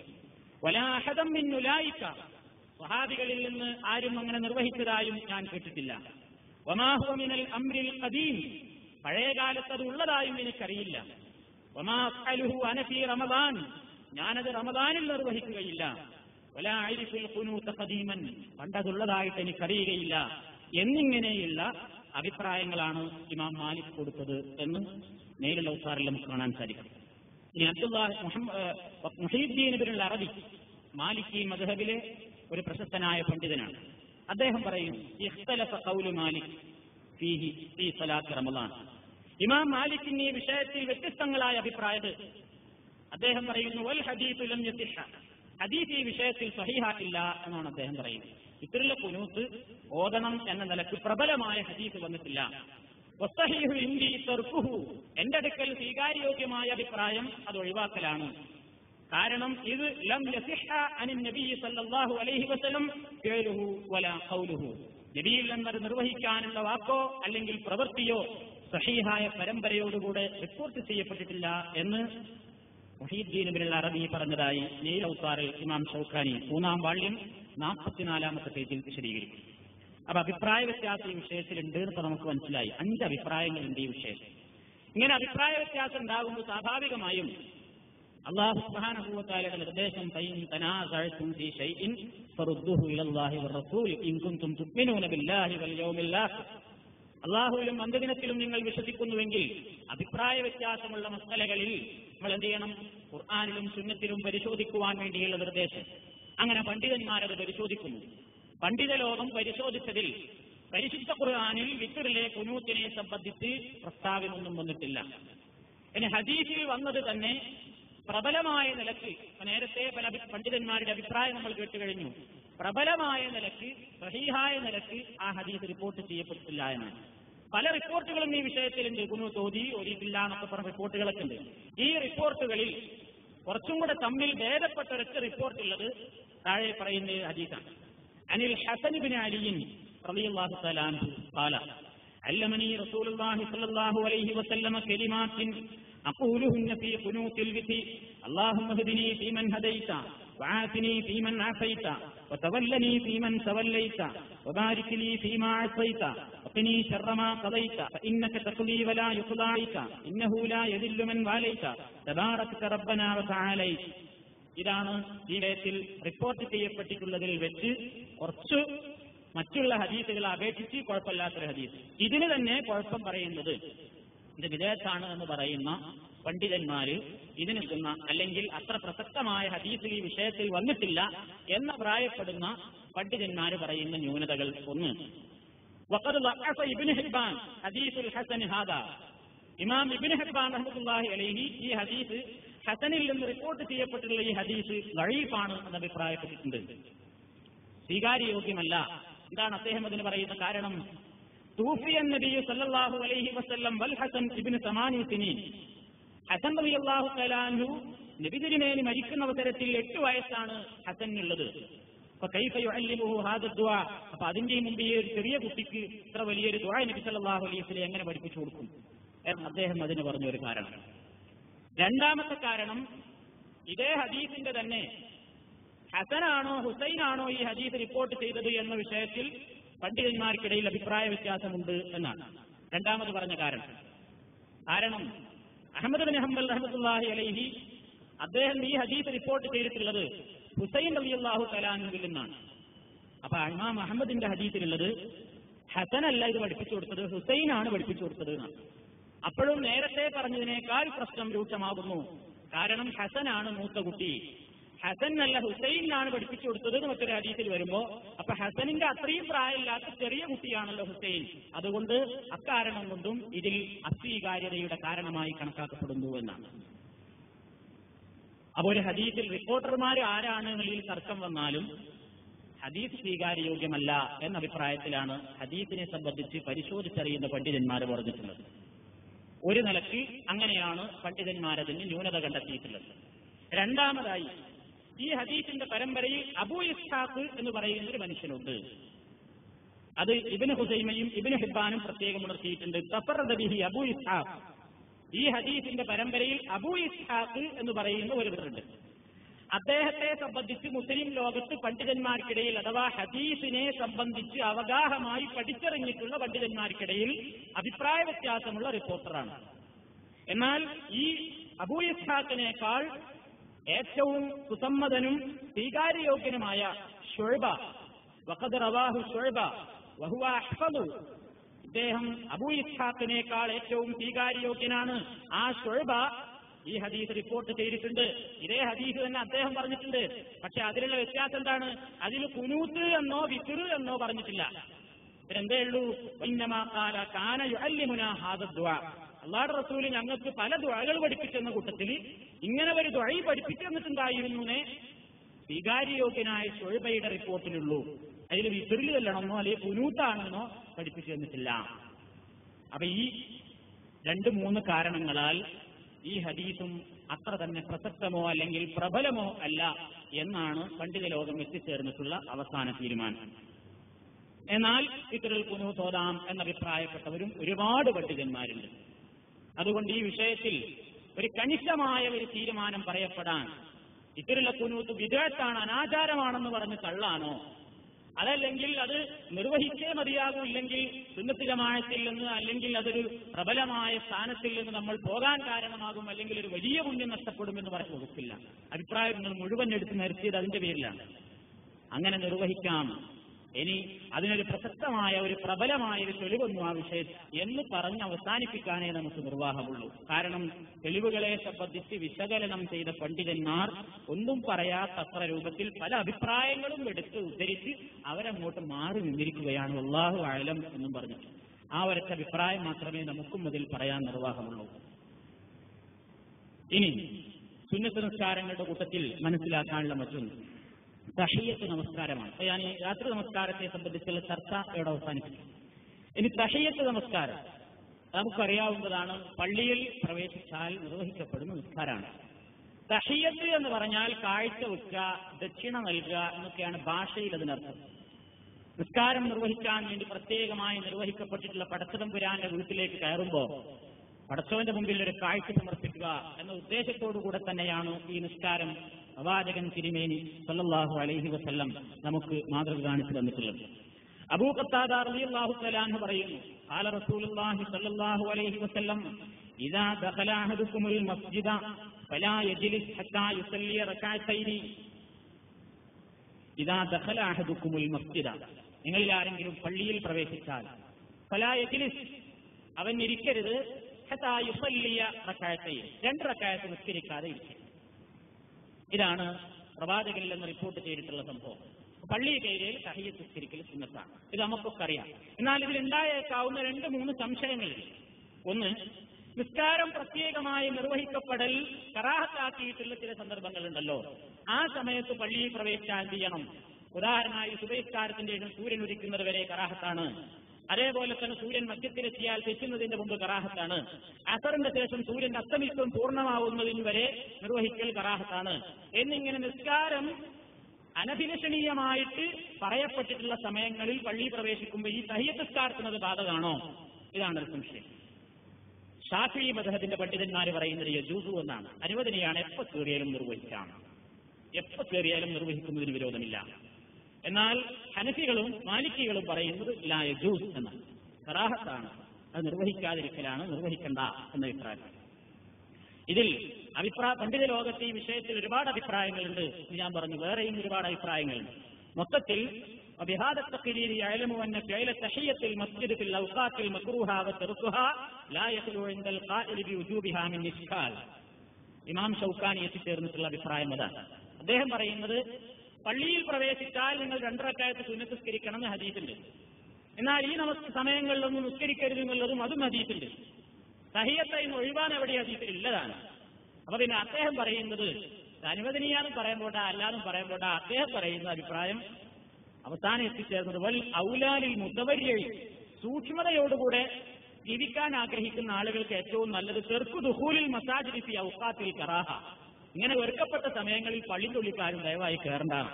A: വലാഹദം മിന്നുലായിക്ക സ്വഹാബികളിൽ നിന്ന് ആരും അങ്ങനെ നിർവഹിച്ചതായും ഞാൻ കേട്ടിട്ടില്ല വമാഹുവ മിനൽ അംരിൽ ഖദീം പഴയ കാലത്ത് അത് ഉള്ളതായും എനിക്കറിയില്ല വമാ അഫ്അലുഹു അന ഫീ റമദാൻ ഞാനത് റമദാനിൽ നിർവഹിക്കുകയില്ല വലാ അരിഫുൽ ഖുനൂത ഖദീമൻ പണ്ടതുള്ളതായിട്ട് എനിക്കറിയുകയില്ല എന്നിങ്ങനെയുള്ള അഭിപ്രായങ്ങളാണ് ഇമാം മാലിക് കൊടുത്തത് എന്ന് നേരിൽ ഔസാറിൽ നമുക്ക് കാണാൻ സാധിക്കും ഇനി അബ്ദുല്ലാഹ് മുഹീദ്ദീൻ ഇബ്നുൽ അറബി മാലിക്കി മദ്ഹബിലെ ഒരു പ്രശസ്തനായ പണ്ഡിതനാണ് അദ്ദേഹം പറയുന്നു ഇഖ്തലഫ ഖൗലു മാലിക് ഫീഹി ഫീ സലാത്ത് റമദാൻ ഇമാം മാലിക്കിന് ഈ വിഷയത്തിൽ വ്യത്യസ്തങ്ങളായ അഭിപ്രായത് അദ്ദേഹം പറയുന്നു വൽ ഹദീസ് ലം യസിഹ ഹദീസ് ഈ വിഷയത്തിൽ സഹിഹാക്കില്ല എന്നാണ് അദ്ദേഹം പറയുന്നത് ഇത്തരത്തിലുള്ള കുനൂത്ത് ഓതണം എന്ന നിലക്ക് പ്രബലമായ ഹദീസ് വന്നിട്ടില്ല വസ്തഹീഹു ഇന്ദി തർക്കുഹു എന്റെ അടുക്കൽ സ്വീകാര്യോഗ്യമായ അഭിപ്രായം അത് ഒഴിവാക്കലാണ് കാരണം ഇത് ലം യസിഹ അനിൻ നബി സല്ലല്ലാഹു അലൈഹി വസല്ലം ഫിഅലുഹു വലാ ഖൗലുഹു നബിയിൽ നിന്നത് നിർവഹിക്കാനുള്ള വാക്കോ അല്ലെങ്കിൽ പ്രവൃത്തിയോ സഹീഹായ പരമ്പരയോടുകൂടെ റിപ്പോർട്ട് ചെയ്യപ്പെട്ടിട്ടില്ല എന്ന് മുഹീദ്ദീൻ ബിൻ അറബി പറഞ്ഞതായി നെയിൽ ഔത്താറിൽ ഇമാം ഷൗഖാനി മൂന്നാം വാള്യം നാൽപ്പത്തിനാലാമത്തെ പേജിൽ വിശദീകരിക്കും അപ്പൊ അഭിപ്രായ വ്യത്യാസം ഈ വിഷയത്തിലുണ്ട് എന്ന് നമുക്ക് മനസ്സിലായി അഞ്ച് അഭിപ്രായങ്ങളുണ്ട് ഈ വിഷയത്തിൽ ഇങ്ങനെ അഭിപ്രായ വ്യത്യാസം ഉണ്ടാകുമ്പോൾ സ്വാഭാവികമായും അള്ളാഹു സുബ്ഹാനഹുവതആലയുടെ നിർദ്ദേശം ഫൈൻ തനാസഅതും ഫീ ഷൈഇൻ ഫറുദ്ദുഹു ഇലല്ലാഹി വറസൂൽ ഇൻ കുൻതും തുഅ്മിനൂന ബില്ലാഹി വൽ യൗമിൽ ആഖിർ അള്ളാഹുവിലും അന്ത്യദിനത്തിലും നിങ്ങൾ വിശ്വസിക്കുന്നുവെങ്കിൽ അഭിപ്രായ വ്യത്യാസമുള്ള മസലകളിൽ നമ്മൾ എന്ത് ചെയ്യണം ഖുർആാനിലും സുന്നത്തിലും പരിശോധിക്കുവാൻ വേണ്ടിയുള്ള നിർദ്ദേശം അങ്ങനെ പണ്ഡിതന്മാരത് പരിശോധിക്കുന്നു പണ്ഡിത ലോകം പരിശോധിച്ചതിൽ പരിശുദ്ധ ഖുർആാനിൽ വിത്തറിലെ കുനൂത്തിനെ സംബന്ധിച്ച് പ്രസ്താവനൊന്നും വന്നിട്ടില്ല ഇനി ഹദീസിൽ വന്നത് തന്നെ പ്രബലമായ നിലക്ക് നേരത്തെ പല അഭി- പണ്ഡിതന്മാരുടെ അഭിപ്രായം നമ്മൾ കേട്ടു കഴിഞ്ഞു പ്രബലമായ നിലക്ക് സഹീഹായ നിലക്ക് ആ ഹദീസ് റിപ്പോർട്ട് ചെയ്യപ്പെട്ടിട്ടില്ല എന്നാണ് പല റിപ്പോർട്ടുകളും ഈ വിഷയത്തിലുണ്ട് കുനു തോതി ഒരിക്കില്ല എന്നൊക്കെ പറഞ്ഞ റിപ്പോർട്ടുകളൊക്കെ ഉണ്ട് ഈ റിപ്പോർട്ടുകളിൽ കുറച്ചും കൂടെ തമ്മിൽ ഭേദപ്പെട്ട ഒരൊറ്റ റിപ്പോർട്ടുള്ളത് താഴെ പറയുന്ന ഹദീസാണ് അനിൽ ഹസൻ ബിൻ അലിയിൻ റളിയല്ലാഹു തആല അൻഹു قال علمني رسول الله صلى الله عليه وسلم كلمات أقولهن في قنوت الوتر اللهم اهدني فيمن هديت وعافني فيمن عافيت وتولني فيمن توليت وبارك لي فيما عصيت وقني شر ما قضيت فإنك تقضي ولا يقضى عليك إنه لا يذل من واليت تباركت ربنا وتعاليت ഇതാണ് ഈ വിഷയത്തിൽ റിപ്പോർട്ട് ചെയ്യപ്പെട്ടിട്ടുള്ളതിൽ വെച്ച് കുറച്ച് മറ്റുള്ള ഹദീസുകളെ അപേക്ഷിച്ച് കുഴപ്പമില്ലാത്തൊരു ഹദീസ് ഇതിന് തന്നെ കുഴപ്പം പറയുന്നത് ഇത് വിദേഹത്താണ് എന്ന് പറയുന്ന പണ്ഡിതന്മാര് ഇതിന് നിൽക്കുന്ന അല്ലെങ്കിൽ അത്ര പ്രസക്തമായ ഹദീസ് ഈ വിഷയത്തിൽ വന്നിട്ടില്ല എന്ന് പ്രായപ്പെടുന്ന പണ്ഡിതന്മാര് പറയുന്ന ന്യൂനതകൾ ഒന്ന് وقد ضعف ابن حبان حديث الحسن هذا ഇമാം ഇബിൻ ഹബ്ബാൻ റഹ്മത്തുള്ളാഹി അലൈഹി ഈ ഹദീസ് ഹസനിൽ നിന്ന് റിപ്പോർട്ട് ചെയ്യപ്പെട്ടിട്ടുള്ള ഈ ഹദീസ് ലഴീഫാണ് എന്ന് അഭിപ്രായപ്പെട്ടിട്ടുണ്ട് സ്വീകാര്യയോഗ്യമല്ല എന്താണ് അദ്ദേഹം അതിന് പറയുന്ന കാരണം തൂഫിയൻ നബി സല്ലല്ലാഹു അലൈഹി വസല്ലം വൽ ഹസൻ ഇബ്നു സമാനി സിനീൻ ഹസൻ റളിയല്ലാഹു തആലാഹു നബി തിരുമേനി മരിക്കുന്ന അവസരത്തിൽ എട്ട് വയസ്സാണ് ഹസനുള്ളത് അപ്പൊ കൈഫ യുഅല്ലിമുഹു ഹാദ ദുആ അപ്പൊ അതിന്റെ മുമ്പ് ഈ ഒരു ചെറിയ കുട്ടിക്ക് ഇത്ര വലിയൊരു ദുആ നബി സല്ലല്ലാഹു അലൈഹി വസല്ലം എങ്ങനെ പഠിപ്പിച്ചു കൊടുക്കും എന്ന് അദ്ദേഹം അതിന് പറഞ്ഞ ഒരു കാരണം രണ്ടാമത്തെ കാരണം ഇതേ ഹദീസിന്റെ തന്നെ ഹസനാണോ ഹുസൈനാണോ ഈ ഹദീസ് റിപ്പോർട്ട് ചെയ്തത് എന്ന വിഷയത്തിൽ പണ്ഡിതന്മാർക്കിടയിൽ അഭിപ്രായ വ്യത്യാസമുണ്ട് എന്നാണ് രണ്ടാമത് പറഞ്ഞ കാരണം കാരണം അഹമ്മദ് ബിൻ ഹംബൽ റഹ്മത്തുള്ളാഹി അലൈഹി അദ്ദേഹം ഈ ഹദീസ് റിപ്പോർട്ട് ചെയ്തിട്ടുള്ളത് ഹുസൈൻ അലി അള്ളാഹു തലാനുവിൽ നിന്നാണ് അപ്പൊ ഇമാം അഹമ്മദിന്റെ ഹദീസിലുള്ളത് ഹസനല്ല ഇത് പഠിപ്പിച്ചു കൊടുത്തത് ഹുസൈനാണ് പഠിപ്പിച്ചു കൊടുത്തത് എന്നാണ് അപ്പോഴും നേരത്തെ പറഞ്ഞതിനേക്കാൾ പ്രശ്നം രൂക്ഷമാകുന്നു കാരണം ഹസനാണ് മൂത്ത കുട്ടി ഹസൻ അല്ല ഹുസൈനാണ് പഠിപ്പിച്ചു കൊടുത്തത് എന്ന് മറ്റൊരു ഹദീസിൽ വരുമ്പോ അപ്പൊ ഹസനിന്റെ അത്രയും പ്രായമില്ലാത്ത ചെറിയ കുട്ടിയാണല്ലോ ഹുസൈൻ അതുകൊണ്ട് അക്കാരണം കൊണ്ടും ഇതിൽ അസ്വീകാര്യതയുടെ കാരണമായി കണക്കാക്കപ്പെടുന്നു എന്നാണ് അപ്പൊ ഒരു ഹദീസിൽ റിപ്പോർട്ടർമാർ ആരാണ് എന്നുള്ളതിൽ തർക്കം വന്നാലും ഹദീസ് സ്വീകാര്യയോഗ്യമല്ല എന്ന അഭിപ്രായത്തിലാണ് ഹദീസിനെ സംബന്ധിച്ച് പരിശോധിച്ചറിയുന്ന പണ്ഡിതന്മാർ പറഞ്ഞിട്ടുള്ളത് ഒരു നിലയ്ക്ക് അങ്ങനെയാണ് പണ്ഡിതന്മാരതിന് ന്യൂനത കണ്ടെത്തിയിട്ടുള്ളത് രണ്ടാമതായി ഈ ഹദീസിന്റെ പരമ്പരയിൽ അബൂ ഇസ്ഹാഖ് എന്ന് പറയുന്ന ഒരു മനുഷ്യനുണ്ട് അത് ഇബിന് ഹുസൈമയും ഇബിന് ഹിബാനും പ്രത്യേകം ഉണർത്തിയിട്ടുണ്ട് തഫറദ ബിഹി അബൂ ഇസ്ഹാഖ് ഈ ഹദീസിന്റെ പരമ്പരയിൽ അബൂ ഇസ്ഹാഖ് എന്ന് പറയുന്ന ഒരു പേരുണ്ട് അദ്ദേഹത്തെ സംബന്ധിച്ച് മുസ്ലിം ലോകത്ത് പണ്ഡിതന്മാർക്കിടയിൽ അഥവാ ഹദീസിനെ സംബന്ധിച്ച് അവഗാഹമായി പഠിച്ചറിഞ്ഞിട്ടുള്ള പണ്ഡിതന്മാർക്കിടയിൽ അഭിപ്രായ വ്യത്യാസമുള്ള റിപ്പോർട്ടറാണ് എന്നാൽ ഈ അബൂ ഇസ്ഹാഖിനേക്കാൾ ഏറ്റവും സുസമ്മതനും സ്വീകാര്യയോഗ്യനുമായ ഷുഴബ വഖദ് റവാഹു ഷുഴബ വഹുവ അഹ്ഫദു ഇദ്ദേഹം അബൂ ഇസ്ഹാഖിനേക്കാൾ ഏറ്റവും സ്വീകാര്യയോഗ്യനാണ് ആ ഷുഴബ ഈ ഹദീസ് റിപ്പോർട്ട് ചെയ്തിട്ടുണ്ട് ഇതേ ഹദീസ് തന്നെ അദ്ദേഹം പറഞ്ഞിട്ടുണ്ട് പക്ഷെ അതിലുള്ള വ്യത്യാസം എന്താണ് അതിൽ കുനൂത്ത് എന്നോ വിത്തുറ് എന്നോ പറഞ്ഞിട്ടില്ല ഇവരെന്തേ ഉള്ളൂ വൈന്നമാക്കാല കാന യുഅല്ലിമുന ഹാദ ദുആ അള്ളാഹുടെ റസൂല് ഞങ്ങൾക്ക് പല ദുഴകൾ പഠിപ്പിച്ചെന്ന കൂട്ടത്തിൽ ഇങ്ങനെ ഒരു ദുഴ പഠിപ്പിച്ചു തന്നിട്ടുണ്ടായിരുന്നേ സ്വീകാര്യയോഗ്യനായ ഷൊഴുബയുടെ റിപ്പോർട്ടിലുള്ളൂ അതിൽ വിസിറിൽ ചെല്ലണമെന്നോ അല്ലെങ്കിൽ കുനൂത്താണെന്നോ പഠിപ്പിച്ചു തന്നിട്ടില്ല അപ്പൊ ഈ രണ്ട് മൂന്ന് കാരണങ്ങളാൽ ഈ ഹദീസും അത്ര തന്നെ പ്രസക്തമോ അല്ലെങ്കിൽ പ്രബലമോ അല്ല എന്നാണ് പണ്ഡിത ലോകം എത്തിച്ചേർന്നിട്ടുള്ള അവസാന തീരുമാനം എന്നാൽ ഇത്തരത്തിൽ കുനു തോതാം എന്നഭിപ്രായപ്പെട്ടവരും ഒരുപാട് പണ്ഡിതന്മാരുണ്ട് അതുകൊണ്ട് ഈ വിഷയത്തിൽ ഒരു കണിശമായ ഒരു തീരുമാനം പറയപ്പെടാൻ ഇത്തരത്തിലുള്ള കുനൂത്ത് വിദേഹത്താണ് അനാചാരമാണെന്ന് പറഞ്ഞ് തള്ളാനോ അതല്ലെങ്കിൽ അത് നിർവഹിച്ചേ മതിയാകൂ ഇല്ലെങ്കിൽ സുന്നത്തിജമായത്തിൽ നിന്ന് അല്ലെങ്കിൽ അതൊരു പ്രബലമായ സ്ഥാനത്തിൽ നിന്ന് നമ്മൾ പോകാൻ കാരണമാകും അല്ലെങ്കിൽ ഒരു വലിയ പുണ്യം നഷ്ടപ്പെടുമെന്ന് പറയാൻ വകുപ്പില്ല അഭിപ്രായങ്ങൾ മുഴുവൻ എടുത്ത് നിർത്തിയത് അതിന്റെ പേരിലാണ് അങ്ങനെ നിർവഹിക്കാം ഇനി അതിനൊരു പ്രസക്തമായ ഒരു പ്രബലമായ ഒരു തെളിവൊന്നും ആ വിഷയം എന്ന് പറഞ്ഞ് അവസാനിപ്പിക്കാനേ നമുക്ക് നിർവാഹമുള്ളൂ കാരണം തെളിവുകളെ സംബന്ധിച്ച് വിശകലനം ചെയ്ത പണ്ഡിതന്മാർ ഒന്നും പറയാത്തത്ര രൂപത്തിൽ പല അഭിപ്രായങ്ങളും എടുത്ത് ഉദ്ധരിച്ച് അവരങ്ങോട്ട് മാറി നിന്നിരിക്കുകയാണ് അള്ളാഹു ആലം എന്നും പറഞ്ഞു ആ ഒരൊറ്റ അഭിപ്രായം മാത്രമേ നമുക്കും അതിൽ പറയാൻ നിർവാഹമുള്ളൂ ഇനി സുന്നത്ത് നിസ്കാരങ്ങളുടെ കൂട്ടത്തിൽ മനസ്സിലാക്കാനുള്ള മറ്റൊന്ന് തഹിയത്ത് നമസ്കാരമാണ് അപ്പൊ ഞാൻ ഈ രാത്രി നമസ്കാരത്തെ സംബന്ധിച്ചുള്ള ചർച്ച ഇവിടെ അവസാനിപ്പിക്കും ഇനി തഹിയത്ത് നമസ്കാരം നമുക്കറിയാവുന്നതാണ് പള്ളിയിൽ പ്രവേശിച്ചാൽ നിർവഹിക്കപ്പെടുന്ന നിസ്കാരമാണ് തഹിയത്ത് എന്ന് പറഞ്ഞാൽ കാഴ്ച വെക്കുക ദക്ഷിണ നൽകുക എന്നൊക്കെയാണ് ഭാഷയിൽ അതിനർത്ഥം നിസ്കാരം നിർവഹിക്കാൻ വേണ്ടി പ്രത്യേകമായി നിർവഹിക്കപ്പെട്ടിട്ടുള്ള പടച്ചതമ്പുരാന്റെ വീട്ടിലേക്ക് കയറുമ്പോൾ പടച്ചവന്റെ മുമ്പിൽ ഒരു കാഴ്ച സമർപ്പിക്കുക എന്ന ഉദ്ദേശത്തോടു കൂടെ തന്നെയാണ് ഈ നിസ്കാരം പ്രവാചകൻ തിരുമേനി സല്ലല്ലാഹു അലൈഹി വസല്ലം നമുക്ക് മാതൃക കാണിച്ചു തന്നിട്ടുള്ളത് അബൂ ഖത്താദ റളിയല്ലാഹു തആല അൻഹു പറയുന്നു ഖാല റസൂലുള്ളാഹി സല്ലല്ലാഹു അലൈഹി വസല്ലം ഇദാ ദഖല അഹദുക്കുമുൽ മസ്ജിദ ഫലാ യജ്ലിസ് ഹത്താ യുസല്ലി റകഅത്തൈനി ഇദാ ദഖല അഹദുക്കുമുൽ മസ്ജിദ നിങ്ങളിൽ ആരെങ്കിലും പള്ളിയിൽ പ്രവേശിച്ചാൽ ഫലാ യജ്ലിസ് അവൻ ഇരിക്കരുത് ഹത്താ യുസല്ലിയ റകഅത്തൈൻ രണ്ട് റകഅത്ത് നിസ്കരിക്കാതെ ഇരിക്കും ഇതാണ് പ്രവാചകനിൽ നിന്ന് റിപ്പോർട്ട് ചെയ്തിട്ടുള്ള സംഭവം പള്ളി കയറിയിൽ സഹിയത്ത് നിസ്കരിക്കൽ സുന്നത്താണ് ഇത് നമുക്കൊക്കെ അറിയാം എന്നാൽ ഇതിലുണ്ടായേക്കാവുന്ന രണ്ട് മൂന്ന് സംശയങ്ങളുണ്ട് ഒന്ന് നിസ്കാരം പ്രത്യേകമായി നിർവഹിക്കപ്പെടൽ കറാഹത്താക്കിയിട്ടുള്ള ചില സന്ദർഭങ്ങളുണ്ടല്ലോ ആ സമയത്ത് പള്ളിയിൽ പ്രവേശിച്ചാൽ എന്ത് ചെയ്യണം ഉദാഹരണമായി സുബൈസ്കാരത്തിന്റെ ശേഷം സൂര്യൻ ഉദിക്കുന്നത് വരെ കറാഹത്താണ് അതേപോലെ തന്നെ സൂര്യൻ മധ്യത്തിലെത്തിയാൽ തെറ്റുന്നതിന്റെ മുമ്പ് കറാഹത്താണ് അസറിന്റെ ശേഷം സൂര്യൻ അസ്തമിക്കും പൂർണ്ണമാവുന്നതിന് വരെ നിർവഹിക്കൽ കറാഹത്താണ് എന്നിങ്ങനെ നിസ്കാരം അനഭിലഷണീയമായിട്ട് പറയപ്പെട്ടിട്ടുള്ള സമയങ്ങളിൽ പള്ളി പ്രവേശിക്കുമ്പോൾ ഈ സഹിയത്തിസ്കാരത്തിനത് ബാധകമാണോ ഇതാണ് ഒരു സംശയം ഷാഫി മധഹത്തിന്റെ പണ്ഡിതന്മാർ പറയുന്നത് യജൂസു എന്നാണ് അനുവദനീയാണ് എപ്പോ കയറിയാലും നിർവഹിക്കാം എപ്പോ കയറിയാലും നിർവഹിക്കുന്നതിന് വിരോധമില്ല എന്നാൽ ഹനഫികളും മാലിക്കികളും പറയുന്നത് ലാ യജൂസ് എന്നാണ് കറാഹത്താണ് അത് നിർവഹിക്കാതിരിക്കലാണ് നിർവഹിക്കണ്ട എന്ന അഭിപ്രായം ഇതിൽ അഭിപ്രായ പണ്ഡിത ലോകത്ത് ഈ വിഷയത്തിൽ ഒരുപാട് അഭിപ്രായങ്ങളുണ്ട് എന്ന് ഞാൻ പറഞ്ഞു വേറെയും ഒരുപാട് അഭിപ്രായങ്ങളുണ്ട് മൊത്തത്തിൽ وبهذا التقرير يعلم أن فعل تحية المسجد في الأوقات المكروهة وتركها لا يخلو عند القائل بوجوبها من إشكال ഇമാം ഷൗക്കാനി എത്തിച്ചേർന്നിട്ടുള്ള അഭിപ്രായം അതാണ് അദ്ദേഹം പറയുന്നത് പള്ളിയിൽ പ്രവേശിച്ചാൽ നിങ്ങൾ രണ്ടരക്കാലത്ത് സുന്നസ്കരിക്കണം എന്ന് ഹദീസുണ്ട് എന്നാൽ ഈ നമുക്ക് സമയങ്ങളിലൊന്നും നിസ്കരിക്കരുത് എന്നുള്ളതും അതും ഹദീസുണ്ട് സഹിയത്തെ ഇന്ന് ഒഴിവാൻ എവിടെ ഹദീസിൽ ഇല്ലതാണ് അപ്പൊ പിന്നെ അദ്ദേഹം പറയുന്നത് അനുവദനീയാനും പറയാൻ പോട്ടെ അല്ലാതും പറയാൻ പോട്ടെ അദ്ദേഹം പറയുന്ന അഭിപ്രായം അവസാനം എത്തിച്ചേർന്നത് വൽ ഔലാലിൽ മുതവര്യയിൽ സൂക്ഷ്മതയോടുകൂടെ ജീവിക്കാൻ ആഗ്രഹിക്കുന്ന ആളുകൾക്ക് ഏറ്റവും നല്ലത് ചെറുക്കു ദുഹൂലിൽ മസാജിദി ഫി ഔക്കാത്തിൽ കറാഹ ഇങ്ങനെ വെറുക്കപ്പെട്ട സമയങ്ങളിൽ പള്ളിത്തുള്ളിക്കാരും ദയവായി കയറേണ്ടതാണ്